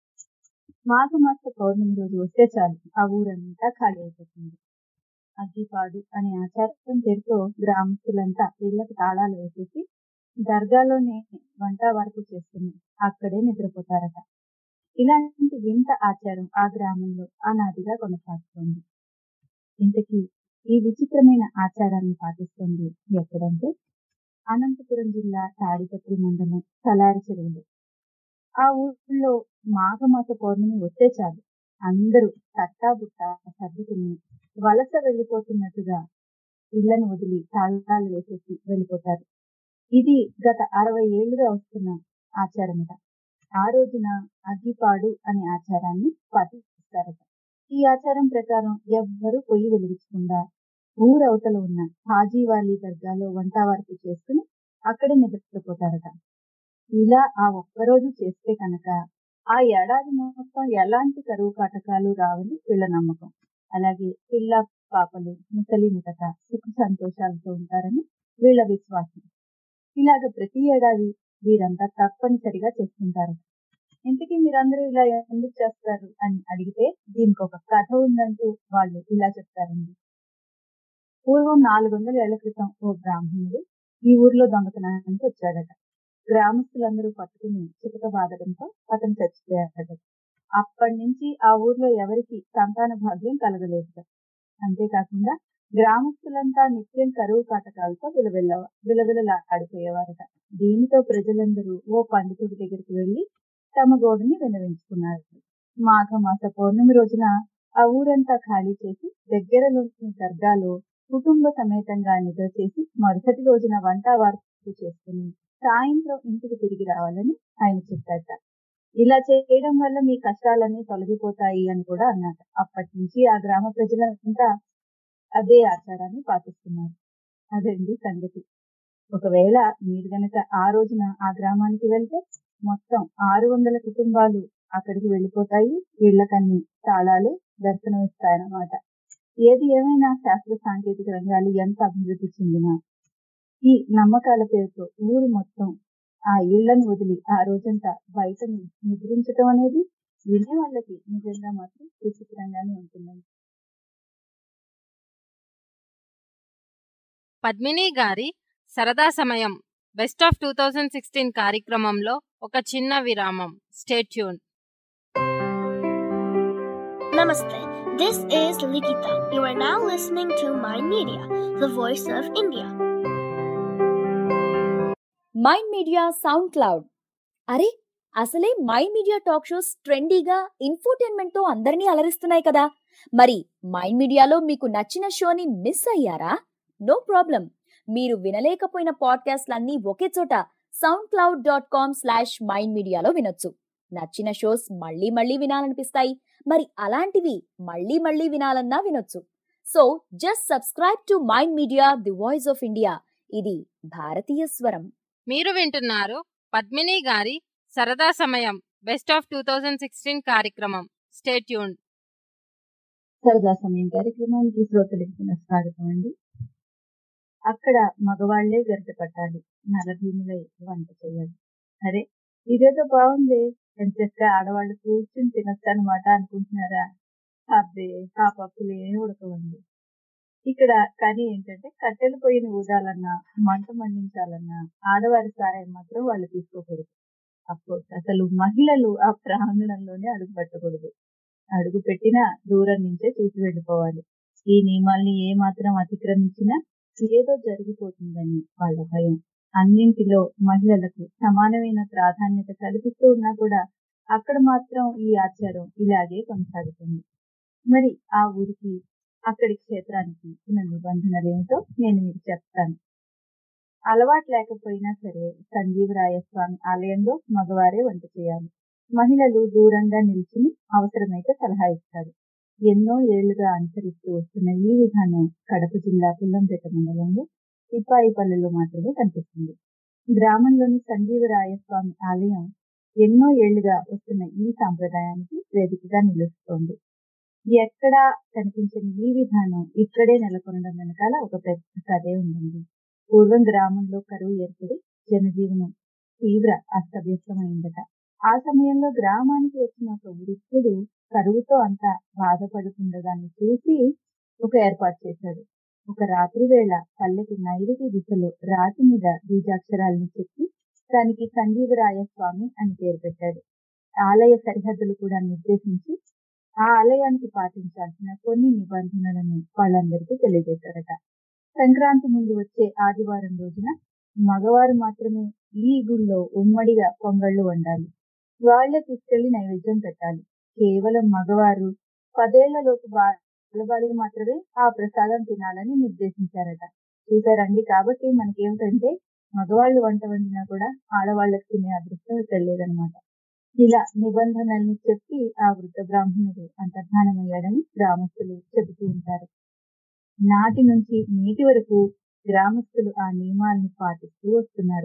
మాఘమాస పౌర్ణమి రోజు వస్తే చాలు ఆ ఊరంతా ఖాళీ అయిపోతుంది అగ్గిపాడు అనే ఆచారం పేరుతో గ్రామస్తులంతా ఇళ్లకు తాళాలు వేసేసి దర్గాలోనే వంట వరకు చేసుకుని అక్కడే నిద్రపోతారట ఇలాంటి వింత ఆచారం ఆ గ్రామంలో అనాదిగా కొనసాగుతోంది ఇంతకీ ఈ విచిత్రమైన ఆచారాన్ని పాటిస్తుంది ఎక్కడంటే అనంతపురం జిల్లా తాడిపత్రి మండలం తలారి చెరువులు ఆ ఊళ్ళో మాఘమాస పౌర్ణమి వస్తే చాలు అందరూ తట్టాబుట్ట సర్దుకుని వలస వెళ్ళిపోతున్నట్టుగా ఇళ్లను వదిలి తాళాలు వేసేసి వెళ్ళిపోతారు ఇది గత అరవై ఏళ్లుగా వస్తున్న ఆచారమట ఆ రోజున అగ్గిపాడు అనే ఆచారాన్ని పాటిస్తారట ఈ ఆచారం ప్రకారం ఎవ్వరూ పొయ్యి వెలిగించకుండా ఊరవతల ఉన్న హాజీవాలి దర్గాలో వంట వరకు చేసుకుని అక్కడే నిద్రపోతారట ఇలా ఆ ఒక్కరోజు చేస్తే కనుక ఆ ఏడాది మొత్తం ఎలాంటి కరువు కాటకాలు రావని వీళ్ళ నమ్మకం అలాగే పిల్ల పాపలు ముసలి ముతక సుఖ సంతోషాలతో ఉంటారని వీళ్ళ విశ్వాసం ఇలాగ ప్రతి ఏడాది వీరంతా తప్పనిసరిగా చేస్తుంటారు ఇంతకీ మీరందరూ ఇలా ఎందుకు చేస్తారు అని అడిగితే దీనికి ఒక కథ ఉందంటూ వాళ్ళు ఇలా చెప్తారండి పూర్వం నాలుగు వందల ఏళ్ల క్రితం ఓ బ్రాహ్మణుడు ఈ ఊర్లో దొంగతనానికి వచ్చాడట గ్రామస్తులందరూ పట్టుకుని చితక బాధడంతో అతను చచ్చిపోయాడట అప్పటి నుంచి ఆ ఊర్లో ఎవరికి సంతాన భాగ్యం కలగలేదు అంతేకాకుండా గ్రామస్తులంతా నిత్యం కరువు కాటకాలతో విలవిల్ల విలవిలలాడిపోయేవారట దీనితో ప్రజలందరూ ఓ పండితుడి దగ్గరికి వెళ్లి తమ గోడుని వినవించుకున్నారు మాఘమాస పౌర్ణమి రోజున ఆ ఊరంతా ఖాళీ చేసి దగ్గరలోని దర్గాలో కుటుంబ సమేతంగా నిద్ర చేసి మరుసటి రోజున వంట వార్పు చేసుకుని సాయంత్రం ఇంటికి తిరిగి రావాలని ఆయన చెప్పాట ఇలా చేయడం వల్ల మీ కష్టాలన్నీ తొలగిపోతాయి అని కూడా అన్నట అప్పటి నుంచి ఆ గ్రామ ప్రజలంతా అదే ఆచారాన్ని పాటిస్తున్నారు అదండి సంగతి ఒకవేళ మీరు గనక ఆ రోజున ఆ గ్రామానికి వెళ్తే మొత్తం ఆరు వందల కుటుంబాలు అక్కడికి వెళ్ళిపోతాయి ఇళ్లకన్ని తాళాలే దర్శనం ఇస్తాయన్నమాట ఏది ఏమైనా శాస్త్ర సాంకేతిక రంగాలు ఎంత అభివృద్ధి చెందినా ఈ నమ్మకాల పేరుతో ఊరు మొత్తం ఆ ఇళ్లను వదిలి ఆ రోజంతా బయట నిద్రించటం అనేది వినే వాళ్ళకి నిజంగా మాత్రం విచిత్రంగానే ఉంటుందండి పద్మిని గారి సరదా సమయం best of two thousand sixteen కార్యక్రమంలో ఒక చిన్న విరామం stay tuned Namaste. This is Likita. You are now listening to Mind Media, the voice of India. Mind Media SoundCloud అరే అసలే మైండ్ మీడియా టాక్ షోస్ ట్రెండీగా ఇన్ఫోటైన్మెంట్ తో అందరినీ అలరిస్తున్నాయి కదా మరి మైండ్ మీడియాలో మీకు నచ్చిన షోని మిస్ అయ్యారా నో ప్రాబ్లం మీరు వినలేకపోయిన పాడ్కాస్ట్లన్నీ ఒకే చోట SoundCloud dot com slash Mind మీడియాలో వినొచ్చు నచ్చిన షోస్ మళ్ళీ మళ్ళీ వినాలనిపిస్తాయి మరి అలాంటివి మళ్ళీ మళ్ళీ వినాలన్నా వినొచ్చు so just subscribe to Mind Media the voice of India ఇది భారతీయ స్వరం మీరు వింటున్నారు పద్మిని గారి సరదా సమయం best of two thousand sixteen కార్యక్రమం స్టేట్యూన్ సరదా సమయం కార్యక్రమానికి శ్రోతలకు స్వాగతం అండి అక్కడ మగవాళ్లే గరిట పట్టాలి నలభీములై వంట చేయాలి అరే ఇదేదో బాగుంది ఎంచక్క ఆడవాళ్ళు కూర్చుని తినొచ్చు అనమాట అనుకుంటున్నారా అబ్బే ఆ పప్పులు ఏమి ఉడకవండి ఇక్కడ కానీ ఏంటంటే కట్టెల పొయ్యిని ఊదాలన్నా మంట మండించాలన్నా ఆడవారి సాయం మాత్రం వాళ్ళు తీసుకోకూడదు అఫ్కోర్స్ అసలు మహిళలు ఆ ప్రాంగణంలోనే అడుగు పెట్టకూడదు అడుగు పెట్టినా దూరం నుంచే చూసి వెళ్ళిపోవాలి ఈ నియమాల్ని ఏ మాత్రం అతిక్రమించినా ఏదో జరిగిపోతుందని వాళ్ళ భయం అన్నింటిలో మహిళలకు సమానమైన ప్రాధాన్యత కల్పిస్తూ ఉన్నా కూడా అక్కడ మాత్రం ఈ ఆచారం ఇలాగే కొనసాగుతుంది మరి ఆ ఊరికి అక్కడి క్షేత్రానికి ఉన్న నిబంధనలు ఏమిటో నేను మీకు చెప్తాను అలవాటు లేకపోయినా సరే సంజీవరాయ స్వామి ఆలయంలో మగవారే వంట చేయాలి మహిళలు దూరంగా నిల్చుని అవసరమైతే సలహా ఇస్తారు ఎన్నో ఏళ్లుగా అనుసరిస్తూ వస్తున్న ఈ విధానం కడప జిల్లా పుల్లంపేట మండలంలో సిపాయిపల్లెలో మాత్రమే కనిపిస్తుంది గ్రామంలోని సంజీవరాయ స్వామి ఆలయం ఎన్నో ఏళ్లుగా వస్తున్న ఈ సాంప్రదాయానికి వేదికగా నిలుస్తోంది ఎక్కడా కనిపించని ఈ విధానం ఇక్కడే నెలకొనడం వెనకాల ఒక పెద్ద కథే ఉందండి పూర్వం గ్రామంలో కరువు ఏర్పడి జనజీవనం తీవ్ర అస్తవ్యస్తమైందట ఆ సమయంలో గ్రామానికి వచ్చిన ఒక వృద్ధుడు కరువుతో అంతా బాధపడుతుండదాన్ని చూసి ఒక ఏర్పాటు చేశాడు ఒక రాత్రి వేళ పల్లెకు నైరుతి దిశలో రాతి మీద బీజాక్షరాలను చెక్కి దానికి సంజీవరాయ స్వామి అని పేరు పెట్టాడు ఆలయ సరిహద్దులు కూడా నిర్దేశించి ఆ ఆలయానికి పాటించాల్సిన కొన్ని నిబంధనలను వాళ్ళందరికీ తెలియజేశారట సంక్రాంతి ముందు వచ్చే ఆదివారం రోజున మగవారు మాత్రమే ఈ గుళ్ళో ఉమ్మడిగా పొంగళ్ళు వండాలి వాళ్లే తీసుకెళ్లి నైవేద్యం పెట్టాలి కేవలం మగవారు పదేళ్లలోపు బాలబాలికి మాత్రమే ఆ ప్రసాదం తినాలని నిర్దేశించారట చూసారండి కాబట్టి మనకేమిటంటే మగవాళ్ళు వంట వండినా కూడా ఆడవాళ్ళకి తినే అదృష్టం ఇక్కడ లేదనమాట ఇలా నిబంధనల్ని చెప్పి ఆ వృద్ధ బ్రాహ్మణుడు అంతర్ధానమయ్యాడని గ్రామస్తులు చెబుతూ ఉంటారు నాటి నుంచి నేటి వరకు గ్రామస్తులు ఆ నియమాల్ని పాటిస్తూ వస్తున్నారు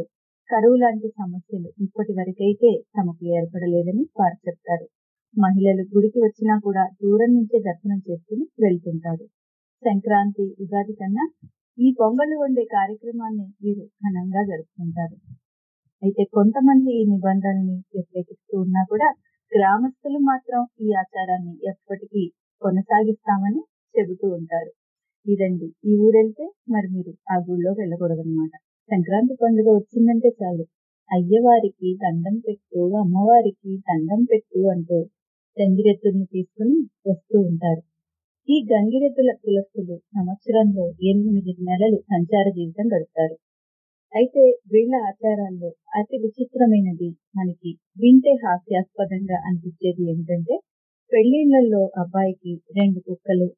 కరువు లాంటి సమస్యలు ఇప్పటి వరకైతే తమకు ఏర్పడలేదని వారు చెప్తారు మహిళలు గుడికి వచ్చినా కూడా దూరం నుంచే దర్శనం చేసుకుని వెళ్తుంటారు సంక్రాంతి ఉగాది కన్నా ఈ పొంగళ్ళు వండే కార్యక్రమాన్ని వీరు ఘనంగా జరుపుకుంటారు అయితే కొంతమంది ఈ నిబంధనల్ని వ్యతిరేకిస్తూ ఉన్నా కూడా గ్రామస్తులు మాత్రం ఈ ఆచారాన్ని ఎప్పటికీ కొనసాగిస్తామని చెబుతూ ఉంటారు ఇదండి ఈ ఊరెళ్తే మరి మీరు ఆ గుళ్ళో వెళ్ళకూడదన్నమాట సంక్రాంతి పండుగ వచ్చిందంటే చాలు అయ్యవారికి దండం పెట్టు అమ్మవారికి దండం పెట్టు అంటూ గంగిరెద్దుల్ని తీసుకుని వస్తూ ఉంటారు ఈ గంగిరెద్దుల కులస్తులు సంవత్సరంలో ఎనిమిది నెలలు సంచార జీవితం గడుపుతారు అయితే వీళ్ళ ఆచారాల్లో అతి విచిత్రమైనది మనకి వింటే హాస్యాస్పదంగా అనిపించేది ఏమిటంటే పెళ్లిళ్లలో అబ్బాయికి రెండు కుక్కలు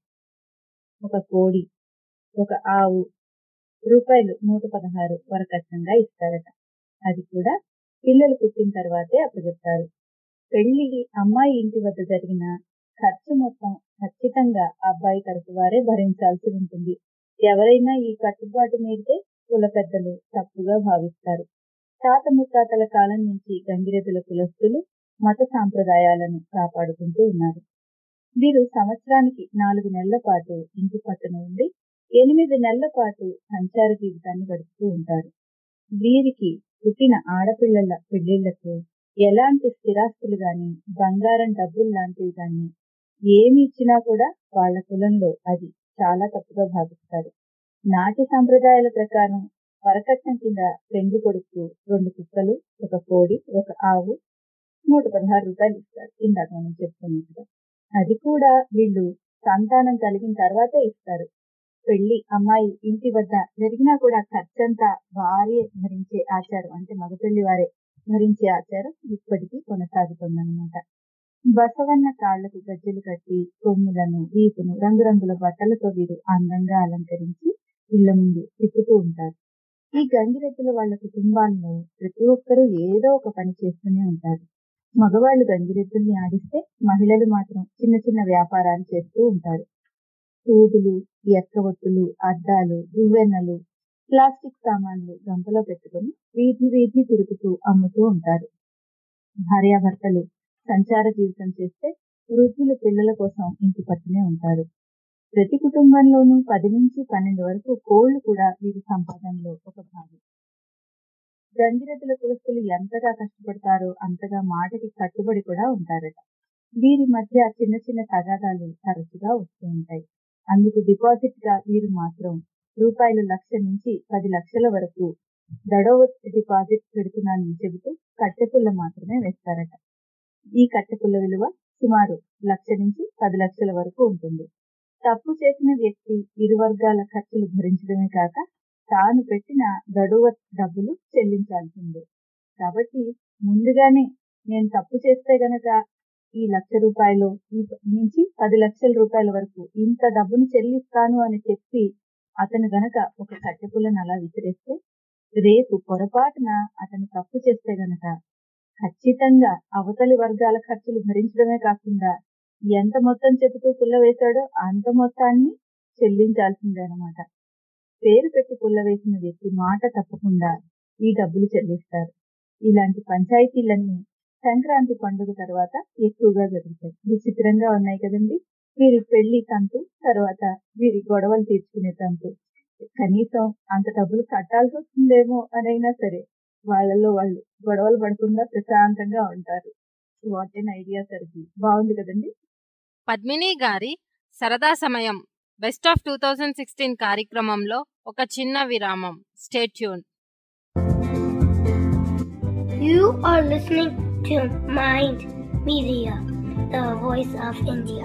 ఒక కోడి ఒక ఆవు రూపాయలు నూట పదహారు వరకట్నంగా ఇస్తారట అది కూడా పిల్లలు పుట్టిన తర్వాతే అప్పచెప్తారు పెళ్లి అమ్మాయి ఇంటి వద్ద జరిగిన ఖర్చు మొత్తం ఖచ్చితంగా అబ్బాయి తరపు వారే భరించాల్సి ఉంటుంది ఎవరైనా ఈ కట్టుబాటు మీరితే కుల పెద్దలు తప్పుగా భావిస్తారు తాత ముత్తాతల కాలం నుంచి గంగిరెద్దుల కులస్తులు మత సాంప్రదాయాలను కాపాడుకుంటూ ఉన్నారు వీరు సంవత్సరానికి నాలుగు నెలల పాటు ఇంటి పట్టున ఉండి ఎనిమిది నెలల పాటు సంచార జీవితాన్ని గడుపుతూ ఉంటారు వీరికి పుట్టిన ఆడపిల్లల పెళ్లిళ్లకు ఎలాంటి స్థిరాస్తులు గాని బంగారం డబ్బులు లాంటివి గాని ఏమి ఇచ్చినా కూడా వాళ్ళ కులంలో అది చాలా తప్పుగా భావిస్తారు నాటి సంప్రదాయాల ప్రకారం వరకట్నం కింద పెండ్లి కొడుకు రెండు కుక్కలు ఒక కోడి ఒక ఆవు నూట పదహారు రూపాయలు ఇస్తారు ఇందాక మనం చెప్పుకున్నట్టుగా అది కూడా వీళ్ళు సంతానం కలిగిన తర్వాతే ఇస్తారు పెళ్లి అమ్మాయి ఇంటి వద్ద జరిగినా కూడా ఖర్చంతా వారే భరించే ఆచారం అంటే మగ పెళ్లి వారే భరించే ఆచారం ఇప్పటికీ కొనసాగుతుందన్నమాట బసవన్న కాళ్లకు గజ్జెలు కట్టి కొమ్ములను వీపును రంగురంగుల బట్టలతో వీరు అందంగా అలంకరించి ఇళ్ల ముందు తిప్పుతూ ఉంటారు ఈ గంగిరెద్దుల వాళ్ళ కుటుంబాల్లో ప్రతి ఒక్కరూ ఏదో ఒక పని చేస్తూనే ఉంటారు మగవాళ్ళు గంగిరెద్దుల్ని ఆడిస్తే మహిళలు మాత్రం చిన్న చిన్న వ్యాపారాలు చేస్తూ ఉంటారు సూదులు ఎక్కవొత్తులు అద్దాలు దువ్వెన్నలు ప్లాస్టిక్ సామాన్లు గంపలో పెట్టుకుని వీధి వీధి తిరుగుతూ అమ్ముతూ ఉంటారు భార్యాభర్తలు సంచార జీవితం చేస్తే వృద్ధులు పిల్లల కోసం ఇంటి పట్టునే ఉంటారు ప్రతి కుటుంబంలోనూ పది నుంచి పన్నెండు వరకు కోళ్లు కూడా వీరి సంపాదనలో ఒక భాగం గంగిరెద్దుల కులస్తులు ఎంతగా కష్టపడతారో అంతగా మాటకి కట్టుబడి కూడా ఉంటారట వీరి మధ్య చిన్న చిన్న తగాదాలు తరచుగా వస్తూ ఉంటాయి అందుకు డిపాజిట్ గా వీరు మాత్రం రూపాయలు లక్ష నుంచి పది లక్షల వరకు దడవ డిపాజిట్ పెడుతున్నానని చెబుతూ కట్టెపుల్ల మాత్రమే వేస్తారట ఈ కట్టెపుల్ల విలువ సుమారు లక్ష నుంచి పది లక్షల వరకు ఉంటుంది తప్పు చేసిన వ్యక్తి ఇరు వర్గాల ఖర్చులు భరించడమే కాక తాను పెట్టిన దడువ డబ్బులు చెల్లించాల్సిందే కాబట్టి ముందుగానే నేను తప్పు చేస్తే గనక ఈ లక్ష రూపాయలు ఈ నుంచి పది లక్షల రూపాయల వరకు ఇంత డబ్బుని చెల్లిస్తాను అని చెప్పి అతను గనక ఒక కట్టెపుల్లను అలా విసిరేస్తే రేపు పొరపాటున అతను తప్పు చేస్తే గనక ఖచ్చితంగా అవతలి వర్గాల ఖర్చులు భరించడమే కాకుండా ఎంత మొత్తం చెబుతూ పుల్ల వేశాడో అంత మొత్తాన్ని చెల్లించాల్సిందే అనమాట పేరు పెట్టి పుల్ల వేసిన వ్యక్తి మాట తప్పకుండా ఈ డబ్బులు చెల్లిస్తారు ఇలాంటి పంచాయతీలన్నీ సంక్రాంతి పండుగ తర్వాత ఎక్కువగా జరుగుతాయి విచిత్రంగా ఉన్నాయి కదండి వీరి పెళ్లి తంతు తర్వాత వీరి గొడవలు తీర్చుకునే తంతు కనీసం అంత డబ్బులు కట్టాల్సి వస్తుందేమో అనైనా సరే వాళ్ళలో వాళ్ళు గొడవలు పడకుండా ప్రశాంతంగా ఉంటారు వాట్ ఎన్ ఐడియా సరికి బాగుంది కదండి పద్మిని గారి సరదా సమయం best of two thousand sixteen కార్యక్రమంలో ఒక చిన్న విరామం stay tuned You are listening to Mind Media, the voice of India.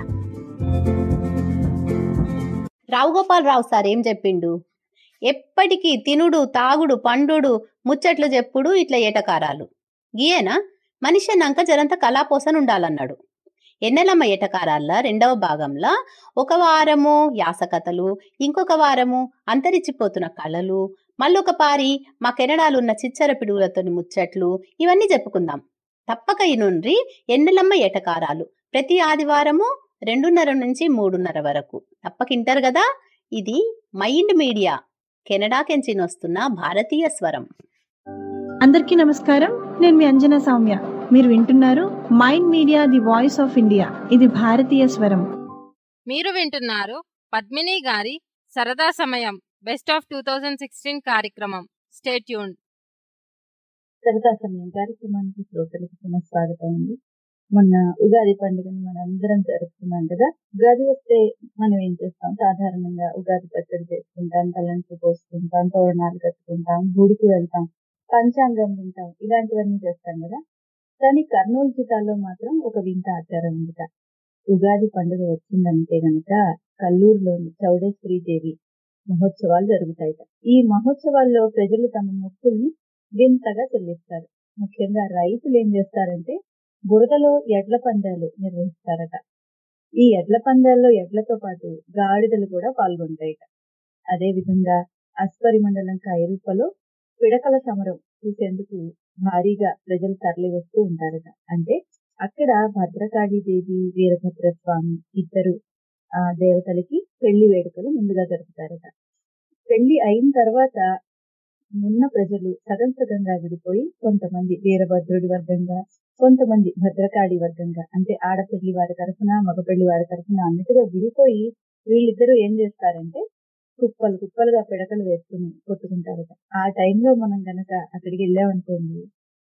Rao Gopalarao sir ఏం చెప్పిండు ఎప్పటికీ తినుడు తాగుడు పండుడు ముచ్చట్లు చెప్పుడు ఇట్లా ఏటకారాలు గీయేనా మనిషి అన్నాక జరంత కళాపోసన ఉండాలన్నాడు ఎన్నెలమ్మ ఏటకారాల రెండవ భాగంలో ఒక వారము యాసకథలు ఇంకొక వారము అంతరించిపోతున్న కళలు మళ్ళొక పారి మా కెనడాలు ఉన్న చిచ్చర పిడుగులతోని ముచ్చట్లు ఇవన్నీ చెప్పుకుందాం తప్పక ఇనుండ్రి ఎన్నెలమ్మ ఏటకారాలు ప్రతి ఆదివారము రెండున్నర నుంచి మూడున్నర వరకు తప్పకింటారు కదా ఇది మైండ్ మీడియా కెనడా కెంచినొస్తున్న భారతీయ స్వరం అందరికీ నమస్కారం నేను మీ అంజనా సౌమ్య మీరు వింటున్నారు Mind Media the voice of India ఇది భారతీయ స్వరం మీరు వింటున్నారు పద్మిని గారి సరదా సమయం best of two thousand sixteen కార్యక్రమం స్టేట్ యూన్ సరదా సమయం కార్యక్రమానికి శ్రోతలకు పునః స్వాగతం అండి మొన్న ఉగాది పండుగను మనం అందరం జరుపుకున్నాం కదా ఉగాది వస్తే మనం ఏం చేస్తాం సాధారణంగా ఉగాది పచ్చడి చేసుకుంటాం తలంట్లు పోసుకుంటాం తోరణాలు కట్టుకుంటాం గుడికి వెళ్తాం పంచాంగం వింటాం ఇలాంటివన్నీ చేస్తాం కదా కానీ కర్నూలు జిల్లాలో మాత్రం ఒక వింత ఆచారం ఉందిట ఉగాది పండుగ వచ్చిందంటే గనక కల్లూరులోని చౌడేశ్వరి దేవి మహోత్సవాలు జరుగుతాయట ఈ మహోత్సవాల్లో ప్రజలు తమ మొక్కుల్ని వింతగా చెల్లిస్తారు ముఖ్యంగా రైతులు ఏం చేస్తారంటే బురదలో ఎడ్ల పందాలు నిర్వహిస్తారట ఈ ఎడ్ల పందాల్లో ఎడ్లతో పాటు గాడిదలు కూడా పాల్గొంటాయట అదే విధంగా అస్పరి మండలం కైరూపలో పిడకల సమరం చూసేందుకు భారీగా ప్రజలు తరలి వస్తూ ఉంటారట అంటే అక్కడ భద్రకాళి దేవి వీరభద్ర స్వామి ఇద్దరు ఆ దేవతలకి పెళ్లి వేడుకలు ముందుగా జరుపుతారట పెళ్లి అయిన తర్వాత ఉన్న ప్రజలు సగం సగంగా విడిపోయి కొంతమంది వీరభద్రుడి వర్గంగా కొంతమంది భద్రకాళి వర్గంగా అంటే ఆడపెళ్లి వారి తరఫున మగపెళ్లి వారి తరఫున అన్నట్టుగా విడిపోయి వీళ్ళిద్దరూ ఏం చేస్తారంటే కుప్పలు కుప్పలుగా పిడకలు వేసుకుని కొట్టుకుంటారట ఆ టైంలో మనం గనక అక్కడికి వెళ్ళామనుకోండి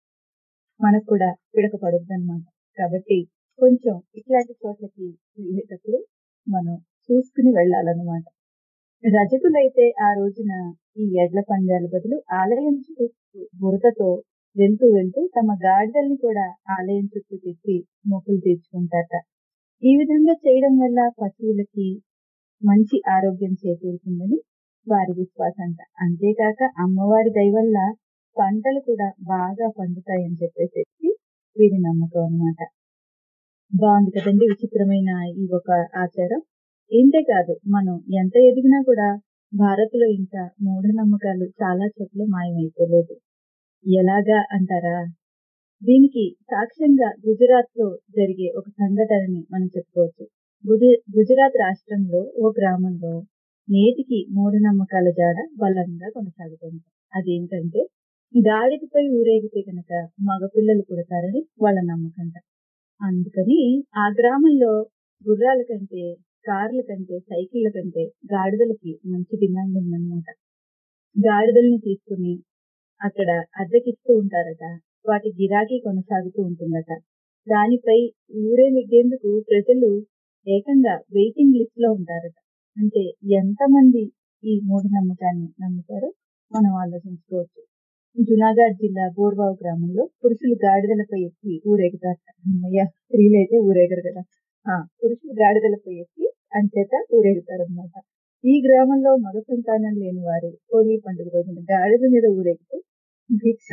మనకు కూడా పిడక పడుద్ది అనమాట కాబట్టి కొంచెం ఇట్లాంటి చోట్లకి వెళ్ళేటప్పుడు మనం చూసుకుని వెళ్ళాలన్నమాట రజకులైతే ఆ రోజున ఈ ఎడ్ల పందాల బదులు ఆలయం చుట్టూ బురదతో వెళ్తూ వెళ్తూ తమ గాడిదల్ని కూడా ఆలయం చుట్టూ తిప్పి మొక్కులు తీర్చుకుంటారట ఈ విధంగా చేయడం వల్ల పశువులకి మంచి ఆరోగ్యం చేకూరుతుందని వారి విశ్వాసం అంట అంతేకాక అమ్మవారి దయ వల్ల పంటలు కూడా బాగా పండుతాయని చెప్పేసి వీరి నమ్మకం అన్నమాట బాగుంది కదండి విచిత్రమైన ఈ ఒక ఆచారం ఏంటే కాదు మనం ఎంత ఎదిగినా కూడా భారత్ లో ఇంకా మూఢనమ్మకాలు చాలా చోట్ల మాయమైపోలేదు ఎలాగా అంటారా దీనికి సాక్ష్యంగా గుజరాత్ లో జరిగే ఒక సంఘటనని మనం చెప్పుకోవచ్చు గుజ- గుజరాత్ రాష్ట్రంలో ఓ గ్రామంలో నేటికి మూఢనమ్మకాల జాడ బలంగా కొనసాగుతుంది అదేంటంటే గాడిదపై ఊరేగితే కనుక మగపిల్లలు పుడతారని వాళ్ళ నమ్మకంట అందుకని ఆ గ్రామంలో గుర్రాల కంటే కార్ల కంటే సైకిళ్ల కంటే గాడిదలకి మంచి డిమాండ్ ఉందన్నమాట గాడిదల్ని తీసుకుని అక్కడ అద్దెకిస్తూ ఉంటారట వాటి గిరాకీ కొనసాగుతూ ఉంటుందట దానిపై ఊరే మిగ్గేందుకు ప్రజలు ఏకంగా వెయిటింగ్ లిస్ట్ లో ఉంటారట అంటే ఎంతమంది ఈ మూఢనమ్మకాన్ని నమ్ముతారో మనం ఆలోచించుకోవచ్చు జునాగఢ్ జిల్లా బోర్బావు గ్రామంలో పురుషులు గాడిదలపై ఎక్కి ఊరేగుతారట అమ్మయ్య స్త్రీలైతే ఊరేగరు కదా ఆ పురుషులు గాడిదలపై ఎక్కి అంచేత ఊరేగుతారన్నమాట ఈ గ్రామంలో మగ సంతానం లేని వారు హోలీ పండుగ రోజున గాడిద మీద ఊరేగుతూ భిక్ష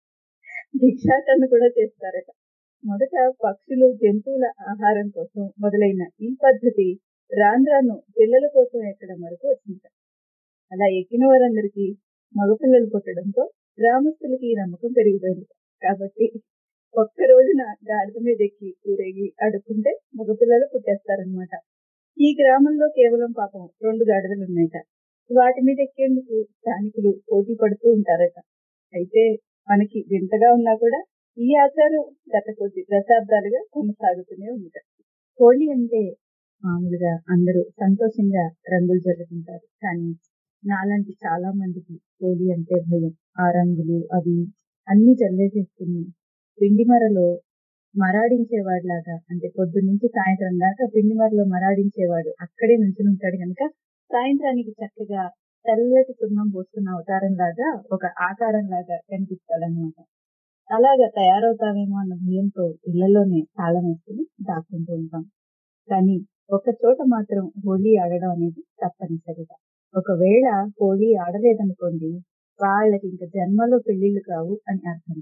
భిక్షాటన కూడా చేస్తారట మొదట పక్షులు జంతువుల ఆహారం కోసం మొదలైన ఈ పద్ధతి రాను రాను పిల్లల కోసం ఎక్కడం వరకు వచ్చింది అలా ఎక్కిన వారందరికీ మగపిల్లలు పుట్టడంతో గ్రామస్తులకి ఈ నమ్మకం పెరిగిపోయింది కాబట్టి ఒక్క రోజున గాడిద మీద ఎక్కి ఊరేగి అడుక్కుంటే మగపిల్లలు పుట్టేస్తారనమాట ఈ గ్రామంలో కేవలం పాపం రెండు గాడిదలు ఉన్నాయట వాటి మీద ఎక్కేందుకు స్థానికులు పోటీ పడుతూ ఉంటారట అయితే మనకి వింతగా ఉన్నా కూడా ఈ ఆచారం గత కొద్ది దశాబ్దాలుగా కొనసాగుతూనే ఉంది హోళీ అంటే మామూలుగా అందరూ సంతోషంగా రంగులు జరుపుకుంటారు కానీ నాలాంటి చాలా మందికి హోలీ అంటే భయం ఆ రంగులు అవి అన్ని చల్లేసేసుకుని పిండి మరలో మరాడించేవాడిలాగా అంటే పొద్దు నుంచి సాయంత్రం దాకా పిండి మరలో మరాడించేవాడు అక్కడే నుంచుని ఉంటాడు కనుక సాయంత్రానికి చక్కగా తెల్లటి సున్నం పోసుకున్న అవతారం లాగా ఒక ఆకారం లాగా కనిపిస్తాడనమాట అలాగా తయారవుతామేమో అన్న భయంతో ఇళ్లలోనే తాళం వేసుకుని దాక్కుంటూ ఉంటాం కానీ ఒక చోట మాత్రం హోలీ ఆడడం అనేది తప్పనిసరిగా ఒకవేళ హోలీ ఆడలేదనుకోండి వాళ్ళకి ఇంకా జన్మలో పెళ్లిళ్ళు కావు అని అర్థం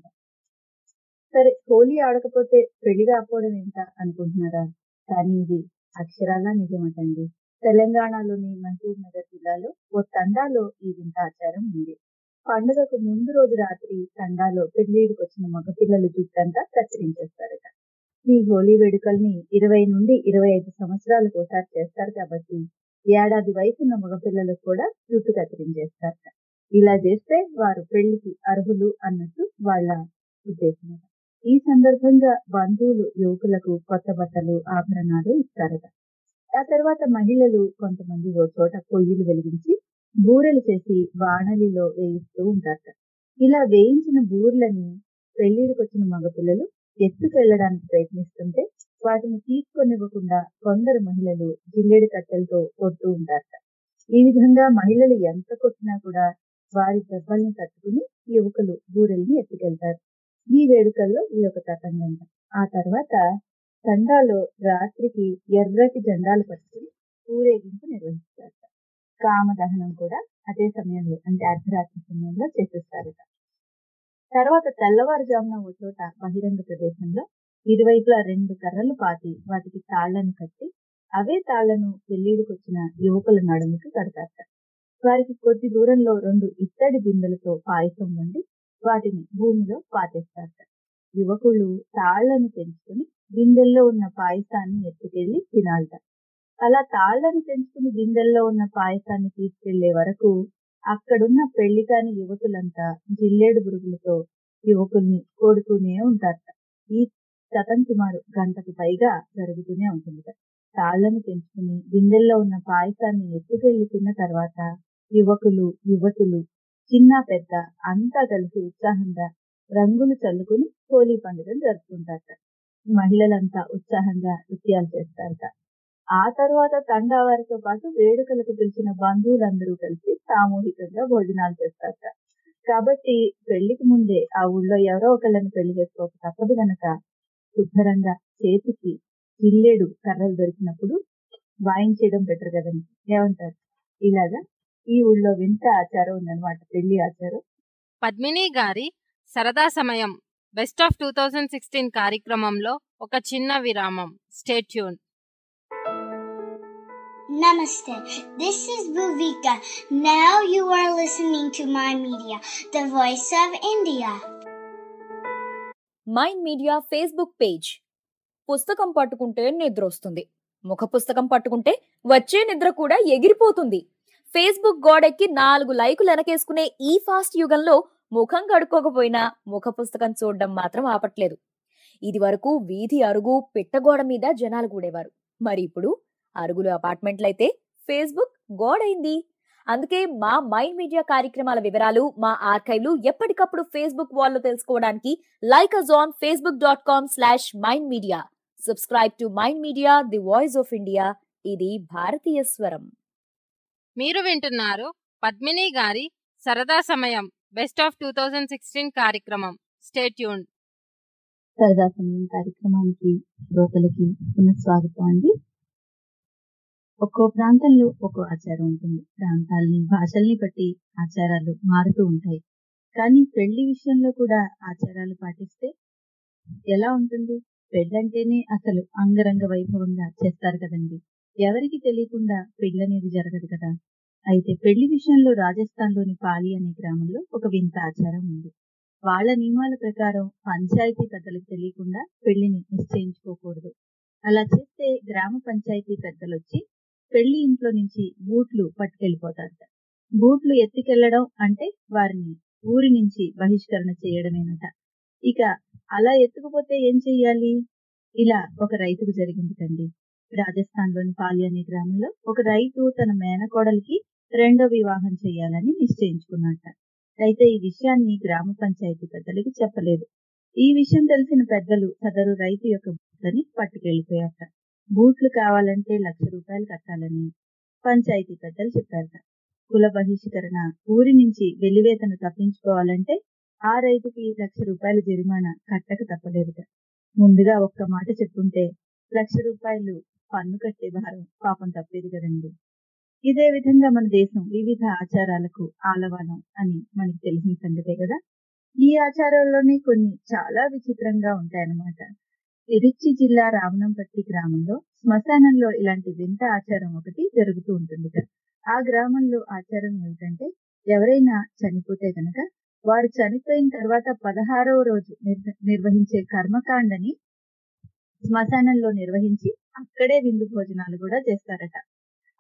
సరే హోలీ ఆడకపోతే పెళ్లి కాకపోవడం ఏంట అనుకుంటున్నారా కానీ ఇది అక్షరాలా నిజమటండి తెలంగాణలోని మహబూబ్ నగర్ జిల్లాలో ఓ తండాలో ఈ వింత ఆచారం ఉంది పండుగకు ముందు రోజు రాత్రి తండాలో పెళ్లిడికి వచ్చిన మగపిల్లలు జుట్టంతా కత్తిరించేస్తారట ఈ హోలీ వేడుకల్ని ఇరవై నుండి ఇరవై ఐదు సంవత్సరాలకు ఒకసారి చేస్తారు కాబట్టి ఏడాది వయసున్న మగపిల్లలకు కూడా జుట్టు కత్తిరించేస్తారట ఇలా చేస్తే వారు పెళ్లికి అర్హులు అన్నట్టు వాళ్ళ ఉద్దేశం ఈ సందర్భంగా బంధువులు యువకులకు కొత్త బట్టలు ఆభరణాలు ఇస్తారట ఆ తర్వాత మహిళలు కొంతమంది ఓ చోట పొయ్యిలు వెలిగించి బూరెలు చేసి వాణలిలో వేయిస్తూ ఉంటారట ఇలా వేయించిన బూర్లని పెళ్లిడికొచ్చిన మగపిల్లలు ఎత్తుకెళ్లడానికి ప్రయత్నిస్తుంటే వాటిని తీసుకొనివ్వకుండా కొందరు మహిళలు జిల్లెడి కట్టెలతో కొడుతూ ఉంటారట ఈ విధంగా మహిళలు ఎంత కొట్టినా కూడా వారి దెబ్బల్ని తట్టుకుని యువకులు బూరెల్ని ఎత్తుకెళ్తారు ఈ వేడుకల్లో ఇది ఒక తతంగంట ఆ తర్వాత తండాలో రాత్రికి ఎర్రటి జెండాలు పట్టుకుని ఊరేగింపు నిర్వహిస్తారట కామదహనం కూడా అదే సమయంలో అంటే అర్ధరాత్రి సమయంలో చేసేస్తారట తర్వాత తెల్లవారుజామున ఓ చోట బహిరంగ ప్రదేశంలో ఇరువైపులా రెండు కర్రలు పాతి వాటికి తాళ్లను కట్టి అవే తాళ్లను పెళ్లిడికొచ్చిన యువకుల నడుముకి కడతారట వారికి కొద్ది దూరంలో రెండు ఇత్తడి బిందెలతో పాయసం వండి వాటిని భూమిలో పాతేస్తారట యువకులు తాళ్లను పెంచుకుని బిందెల్లో ఉన్న పాయసాన్ని ఎత్తుకెళ్లి తినాలట అలా తాళ్లను పెంచుకుని బిందెల్లో ఉన్న పాయసాన్ని తీసుకెళ్లే వరకు అక్కడున్న పెళ్లి కాని యువకులంతా జిల్లేడు బురుగులతో యువకుల్ని కొడుతూనే ఉంటారట ఈ శతం సుమారు గంటకు పైగా జరుగుతూనే ఉంటుందట తాళ్లను పెంచుకుని బిందెల్లో ఉన్న పాయసాన్ని ఎత్తుకెళ్లి తిన్న తర్వాత యువకులు యువతులు చిన్న పెద్ద అంతా కలిసి ఉత్సాహంగా రంగులు చల్లుకుని హోలీ పండుగను జరుపుకుంటారట మహిళలంతా ఉత్సాహంగా నృత్యాలు చేస్తారట ఆ తర్వాత తండా వారితో పాటు వేడుకలకు పిలిచిన బంధువులందరూ కలిసి సామూహికంగా భోజనాలు చేస్తారట కాబట్టి పెళ్లికి ముందే ఆ ఊళ్ళో ఎవరో ఒకళ్ళని పెళ్లి చేసుకోక తప్పదు గనక శుభ్రంగా చేతికి జిల్లేడు కర్రలు దొరికినప్పుడు వాయించేయడం బెటర్ కదండి ఏమంటారు ఇలాగా ఈ ఊళ్ళో వింత ఆచారం ఉందన్నమాట పెళ్లి ఆచారం పద్మిని గారి సరదా సమయం best of two thousand sixteen కార్యక్రమంలో ఒక చిన్న విరామం stay tuned Namaste. This is Bhuvika. Now you are listening to my media, the voice of India. Mind Media Facebook page పుస్తకం పట్టుకుంటే నిద్ర వస్తుంది ముఖ పుస్తకం పట్టుకుంటే వచ్చే నిద్ర కూడా ఎగిరిపోతుంది ఫేస్బుక్ గోడెక్కి నాలుగు లైకులు వెనకేసుకునే ఈ ఫాస్ట్ యుగంలో ముఖం కడుక్కోకపోయినా ముఖ పుస్తకం చూడడం మాత్రం ఆపట్లేదు ఇది వరకు వీధి అరుగు పిట్టగోడ మీద జనాలు కూడేవారు మరి ఇప్పుడు అరుగులు అపార్ట్మెంట్లయితే ఫేస్బుక్ గోడైంది అందుకే మా మైండ్ మీడియా కార్యక్రమాల వివరాలు మా ఆర్కైవ్లు ఎప్పటికప్పుడు ఫేస్బుక్ వాల్లో తెలుసుకోవడానికి like us on Facebook dot com slash Mind Media subscribe to Mind Media the voice of India ఇది భారతీయ స్వరం మీరు వింటున్నారు పద్మిని గారి సరదా సమయం best of two thousand sixteen కార్యక్రమం స్టేట్యూన్ సరదా సమయం కార్యక్రమానికి శ్రోతలకి పునఃస్వాగతం అండి ఒక్కో ప్రాంతంలో ఒక్కో ఆచారం ఉంటుంది ప్రాంతాల్ని భాషల్ని బట్టి ఆచారాలు మారుతూ ఉంటాయి కానీ పెళ్లి విషయంలో కూడా ఆచారాలు పాటిస్తే ఎలా ఉంటుంది పెళ్ళంటేనే అసలు అంగరంగ వైభవంగా చేస్తారు కదండి ఎవరికి తెలియకుండా పెళ్ళనేది జరగదు కదా అయితే పెళ్లి విషయంలో రాజస్థాన్ లోని పాలి అనే గ్రామంలో ఒక వింత ఆచారం ఉంది వాళ్ళ నియమాల ప్రకారం పంచాయతీ పెద్దలకు తెలియకుండా పెళ్లిని నిశ్చయించుకోకూడదు అలా చేస్తే గ్రామ పంచాయతీ పెద్దలు వచ్చి పెళ్లి ఇంట్లో నుంచి బూట్లు పట్టుకెళ్లిపోతారట బూట్లు ఎత్తుకెళ్లడం అంటే వారిని ఊరి నుంచి బహిష్కరణ చేయడమేనట ఇక అలా ఎత్తుకుపోతే ఏం చెయ్యాలి ఇలా ఒక రైతుకు జరిగింది కండి రాజస్థాన్ లోని పాలి అనే గ్రామంలో ఒక రైతు తన మేనకోడలికి రెండో వివాహం చేయాలని నిశ్చయించుకున్నట్ట అయితే ఈ విషయాన్ని గ్రామ పంచాయతీ పెద్దలకి చెప్పలేదు ఈ విషయం తెలిసిన పెద్దలు సదరు రైతు యొక్క బూట్లని పట్టుకెళ్లిపోయారట బూట్లు కావాలంటే లక్ష రూపాయలు కట్టాలని పంచాయతీ పెద్దలు చెప్పారట కుల బహిష్కరణ ఊరి నుంచి వెలివేతను తప్పించుకోవాలంటే ఆ రైతుకి లక్ష రూపాయల జరిమానా కట్టక తప్పలేదుట ముందుగా ఒక్క మాట చెప్పుంటే లక్ష రూపాయలు పన్ను కట్టే భారం పాపం తప్పేది కదండి ఇదే విధంగా మన దేశం వివిధ ఆచారాలకు ఆలవాలం అని మనకి తెలిసిన సంగతే కదా ఈ ఆచారాల్లోనే కొన్ని చాలా విచిత్రంగా ఉంటాయన్నమాట తిరుచి జిల్లా రామనంపట్టి గ్రామంలో శ్మశానంలో ఇలాంటి వింత ఆచారం ఒకటి జరుగుతూ ఉంటుంది ఆ గ్రామంలో ఆచారం ఏమిటంటే ఎవరైనా చనిపోతే గనక వారు చనిపోయిన తర్వాత పదహారవ రోజు నిర్వహించే కర్మకాండని శ్మశానంలో నిర్వహించి అక్కడే విందు భోజనాలు కూడా చేస్తారట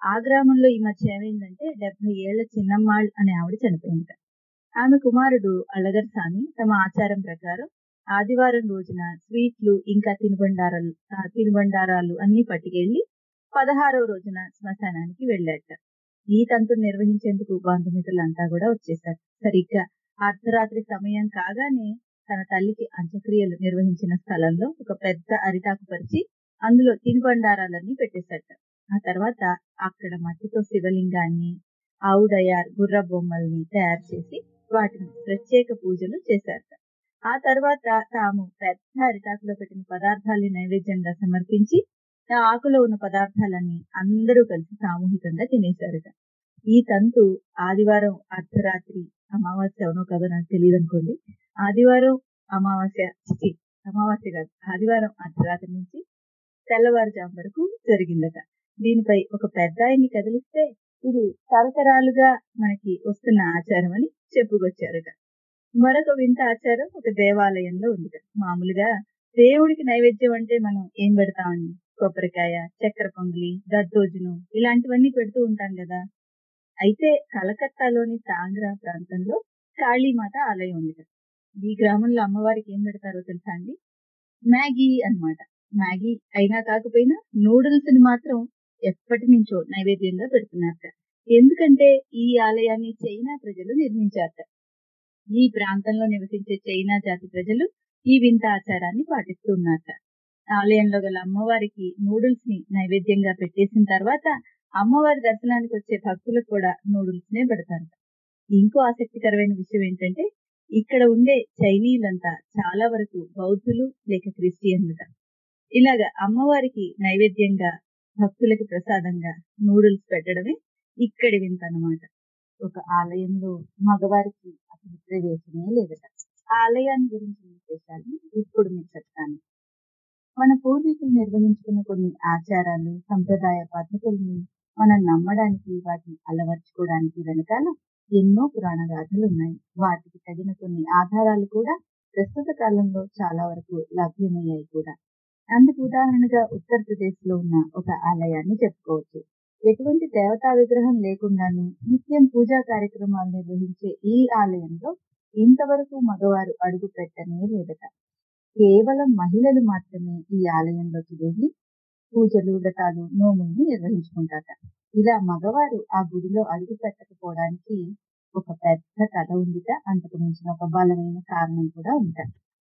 ఆ గ్రామంలో ఈ మధ్య ఏమైందంటే డెబ్బై ఏళ్ల చిన్నమ్మాళ్ అనే ఆవిడ చనిపోయింది ఆమె కుమారుడు అళగర్ స్వామి తమ ఆచారం ప్రకారం ఆదివారం రోజున స్వీట్లు ఇంకా తినుబండారాలు ఆ, తినుబండారాలు అన్ని పట్టుకెళ్లి పదహారవ రోజున శ్మశానానికి వెళ్ళాట ఈ తంతును నిర్వహించేందుకు బంధుమిత్రులంతా కూడా వచ్చేశారు సరిగ్గా అర్ధరాత్రి సమయం కాగానే తన తల్లికి అంత్యక్రియలు నిర్వహించిన స్థలంలో ఒక పెద్ద అరిటాకు పరిచి అందులో తినుబండారాలన్నీ పెట్టేశాట ఆ తర్వాత అక్కడ మట్టితో శివలింగాన్ని ఆవుడయార్ గుర్ర బొమ్మల్ని తయారు చేసి వాటిని ప్రత్యేక పూజలు చేశారట ఆ తర్వాత తాము పెద్ద అరిటాకులో పెట్టిన పదార్థాలని నైవేద్యంగా సమర్పించి ఆ ఆకులో ఉన్న పదార్థాలన్నీ అందరూ కలిసి సామూహికంగా తినేశారట ఈ తంతు ఆదివారం అర్ధరాత్రి అమావాస్య అవునో కాదో నాకు తెలియదు అనుకోండి ఆదివారం అమావాస్య చిచి అమావాస్య కాదు ఆదివారం అర్ధరాత్రి నుంచి తెల్లవారుజాము వరకు జరిగిందట దీనిపై ఒక పెద్ద ఆయన్ని కదిలిస్తే ఇది తరతరాలుగా మనకి వస్తున్న ఆచారం అని చెప్పుకొచ్చారట మరొక వింత ఆచారం ఒక దేవాలయంలో ఉంది మామూలుగా దేవుడికి నైవేద్యం అంటే మనం ఏం పెడతామండి కొబ్బరికాయ చక్కెర పొంగలి దద్దోజనం ఇలాంటివన్నీ పెడుతూ ఉంటాం కదా అయితే కలకత్తాలోని తాంగ్రా ప్రాంతంలో కాళీమాత ఆలయం ఉంది ఈ గ్రామంలో అమ్మవారికి ఏం పెడతారో తెలుసా అండి మ్యాగీ అన్నమాట మ్యాగీ అయినా కాకపోయినా నూడిల్స్ ని మాత్రం ఎప్పటి నుంచో నైవేద్యంగా పెడుతున్నారట ఎందుకంటే ఈ ఆలయాన్ని చైనా ప్రజలు నిర్మించారట ఈ ప్రాంతంలో నివసించే చైనా జాతి ప్రజలు ఈ వింత ఆచారాన్ని పాటిస్తూ ఉన్నారట ఆలయంలో గల అమ్మవారికి నూడిల్స్ ని నైవేద్యంగా పెట్టేసిన తర్వాత అమ్మవారి దర్శనానికి వచ్చే భక్తులకు కూడా నూడిల్స్ నే పెడతారట ఇంకో ఆసక్తికరమైన విషయం ఏంటంటే ఇక్కడ ఉండే చైనీయులంతా చాలా వరకు బౌద్ధులు లేక క్రిస్టియన్లుట ఇలాగా అమ్మవారికి నైవేద్యంగా భక్తులకి ప్రసాదంగా నూడిల్స్ పెట్టడమే ఇక్కడి వింత అన్నమాట ఒక ఆలయంలో మగవారికి అసలు ప్రవేశమే లేదట ఆ ఆలయాన్ని గురించిన విశేషాలు ఇప్పుడు మీకు చెప్తాను మన పూర్వీకులు నిర్వహించుకున్న కొన్ని ఆచారాలు సంప్రదాయ పద్ధతుల్ని మనం నమ్మడానికి వాటిని అలవర్చుకోవడానికి వెనకాల ఎన్నో పురాణ గాథలు ఉన్నాయి వాటికి తగిన కొన్ని ఆధారాలు కూడా ప్రస్తుత కాలంలో చాలా వరకు లభ్యమయ్యాయి కూడా అందుకు ఉదాహరణగా ఉత్తరప్రదేశ్ లో ఉన్న ఒక ఆలయాన్ని చెప్పుకోవచ్చు ఎటువంటి దేవతా విగ్రహం లేకుండానే నిత్యం పూజా కార్యక్రమాలు నిర్వహించే ఈ ఆలయంలో ఇంతవరకు మగవారు అడుగు పెట్టనే లేదట కేవలం మహిళలు మాత్రమే ఈ ఆలయంలోకి వెళ్లి పూజలు వ్రతాలు నోముల్ని నిర్వహించుకుంటారట ఇలా మగవారు ఆ గుడిలో అడుగు పెట్టకపోవడానికి ఒక పెద్ద కథ ఉందిట అంతకు మించిన ఒక బలమైన కారణం కూడా ఉందట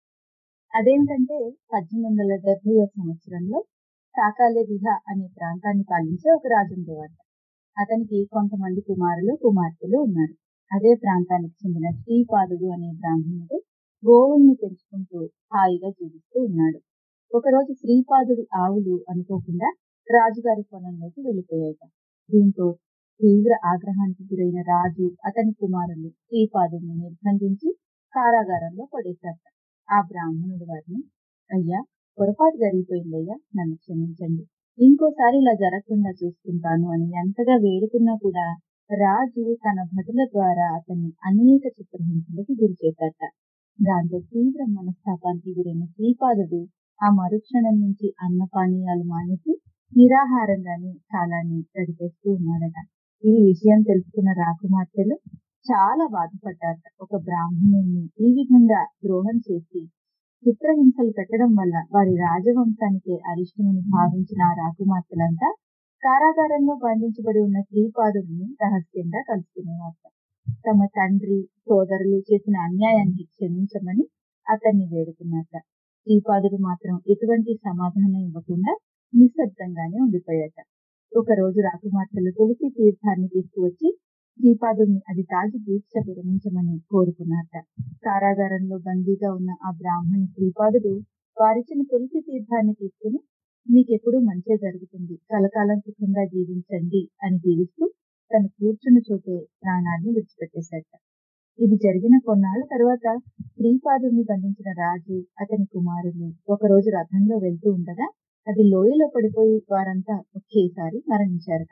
అదేమిటంటే పద్దెనిమిది వందల డెబ్బై సంవత్సరంలో సాకాలే దిహ అనే ప్రాంతాన్ని పాలించే ఒక రాజు ఉండేవాడు అతనికి కొంతమంది కుమారులు కుమార్తెలు ఉన్నారు అదే ప్రాంతానికి చెందిన శ్రీపాదుడు అనే బ్రాహ్మణుడు గోవుల్ని పెంచుకుంటూ హాయిగా జీవిస్తూ ఉన్నాడు ఒకరోజు శ్రీపాదుడి ఆవులు అనుకోకుండా రాజుగారి పొలంలోకి వెళ్ళిపోయాయి దీంతో తీవ్ర ఆగ్రహానికి గురైన రాజు అతని కుమారులు శ్రీపాదుడిని నిర్బంధించి కారాగారంలో పడేశారట ఆ బ్రాహ్మణుడు వారిని అయ్యా పొరపాటు జరిగిపోయిందయ్యా నన్ను క్షమించండి ఇంకోసారి ఇలా జరగకుండా చూసుకుంటాను అని ఎంతగా వేడుకున్నా కూడా రాజు తన భటుల ద్వారా అతన్ని అనేక చిత్రహింసలకి గురి చేశాట దాంతో తీవ్ర మనస్తాపానికి గురైన శ్రీపాదుడు ఆ మరుక్షణం నుంచి అన్న పానీయాలు మానేసి నిరాహారంగానే కాలాన్ని గడిపేస్తూ ఉన్నాడట ఈ విషయం తెలుసుకున్న రాకుమార్తెలు చాలా బాధపడ్డారట ఒక బ్రాహ్మణుణ్ణి ఈ విధంగా ద్రోహం చేసి చిత్రహింసలు పెట్టడం వల్ల వారి రాజవంశానికే అరిష్టమని భావించిన ఆ రాకుమార్తెలంతా కారాగారంలో బంధించబడి ఉన్న శ్రీపాదుడిని రహస్యంగా కలుసుకునేవారట తమ తండ్రి సోదరులు చేసిన అన్యాయానికి క్షమించమని అతన్ని వేడుకున్నారట శ్రీపాదుడు మాత్రం ఎటువంటి సమాధానం ఇవ్వకుండా నిశ్శబ్దంగానే ఉండిపోయాట ఒక రోజు రాకుమార్తెలు తులసి తీర్థాన్ని తీసుకువచ్చి శ్రీపాదుడిని అది తాగి దీక్ష విరమించమని కోరుకున్నారట కారాగారంలో బందీగా ఉన్న ఆ బ్రాహ్మణ శ్రీపాదుడు వారిచ్చిన తులసి తీర్థాన్ని తీసుకుని మీకెప్పుడు మంచే జరుగుతుంది కలకాలం సుఖంగా జీవించండి అని దీవిస్తూ తను కూర్చున్న చోటే ప్రాణాన్ని విడిచిపెట్టేశాట ఇది జరిగిన కొన్నాళ్ల తర్వాత శ్రీపాదుడిని బంధించిన రాజు అతని కుమారులు ఒకరోజు రథంలో వెళ్తూ ఉండగా అది లోయలో పడిపోయి వారంతా ఒకేసారి మరణించారట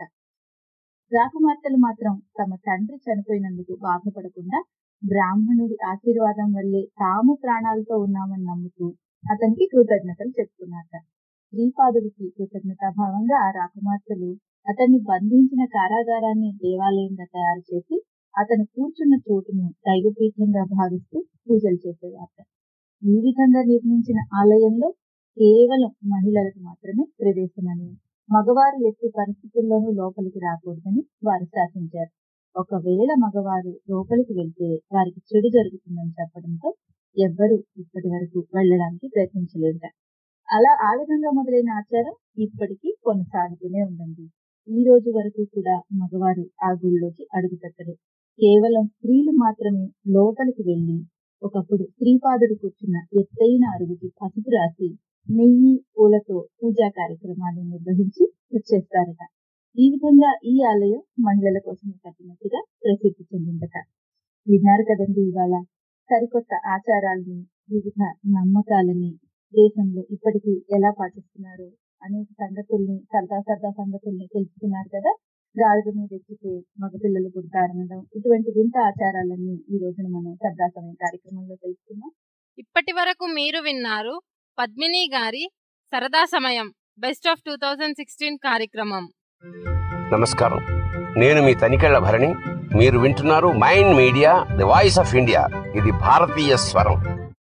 రాకుమార్తెలు మాత్రం తమ తండ్రి చనిపోయినందుకు బాధపడకుండా బ్రాహ్మణుడి ఆశీర్వాదం వల్లే తాము ప్రాణాలతో ఉన్నామని నమ్ముతూ అతనికి కృతజ్ఞతలు చెప్పుకున్నారట శ్రీపాదుడికి కృతజ్ఞతాభావంగా ఆ రాకుమార్తెలు అతన్ని బంధించిన కారాగారాన్ని దేవాలయంగా తయారు చేసి అతను కూర్చున్న చోటును దైవపీఠంగా భావిస్తూ పూజలు చేసేవారట ఈ విధంగా నిర్మించిన ఆలయంలో కేవలం మహిళలకు మాత్రమే ప్రవేశమని మగవారు ఎట్టి పరిస్థితుల్లోనూ లోపలికి రాకూడదని వారు శాసించారు ఒకవేళ మగవారు లోపలికి వెళ్తే వారికి చెడు జరుగుతుందని చెప్పడంతో ఎవ్వరూ ఇప్పటి వరకు వెళ్ళడానికి ప్రయత్నించలేదుట అలా ఆ విధంగా మొదలైన ఆచారం ఇప్పటికీ కొనసాగుతూనే ఉందండి ఈ రోజు వరకు కూడా మగవారు ఆ గుళ్ళోకి అడుగు పెట్టరు కేవలం స్త్రీలు మాత్రమే లోపలికి వెళ్లి ఒకప్పుడు శ్రీపాదుడు కూర్చున్న ఎత్తైన అరుగుకి పసుపు రాసి నెయ్యి పూలతో పూజా కార్యక్రమాలు నిర్వహించి వచ్చేస్తారట ఈ విధంగా ఈ ఆలయం మహిళల కోసం కట్టినట్టుగా ప్రసిద్ధి చెందిందట విన్నారు కదండి ఇవాళ సరికొత్త ఆచారాలని వివిధ నమ్మకాలని దేశంలో ఇప్పటికీ ఎలా పాటిస్తున్నారు అనేక సంగతుల్ని సరదా సరదా సంగతుల్ని తెలుసుకున్నారు కదా గాడిద మీద ఎక్కితే మగపిల్లలు పుడతారనడం ఇటువంటి వింత ఆచారాలన్నీ ఈ రోజున మనం సరదా సమయం కార్యక్రమంలో తెలుసుకున్నాం ఇప్పటి వరకు మీరు విన్నారు పద్మిని గారి సరదా సమయం best of two thousand sixteen కార్యక్రమం నమస్కారం నేను మీ తనికెళ్ల భరణి మీరు వింటున్నారు Mind Media the voice of India ఇది భారతీయ స్వరం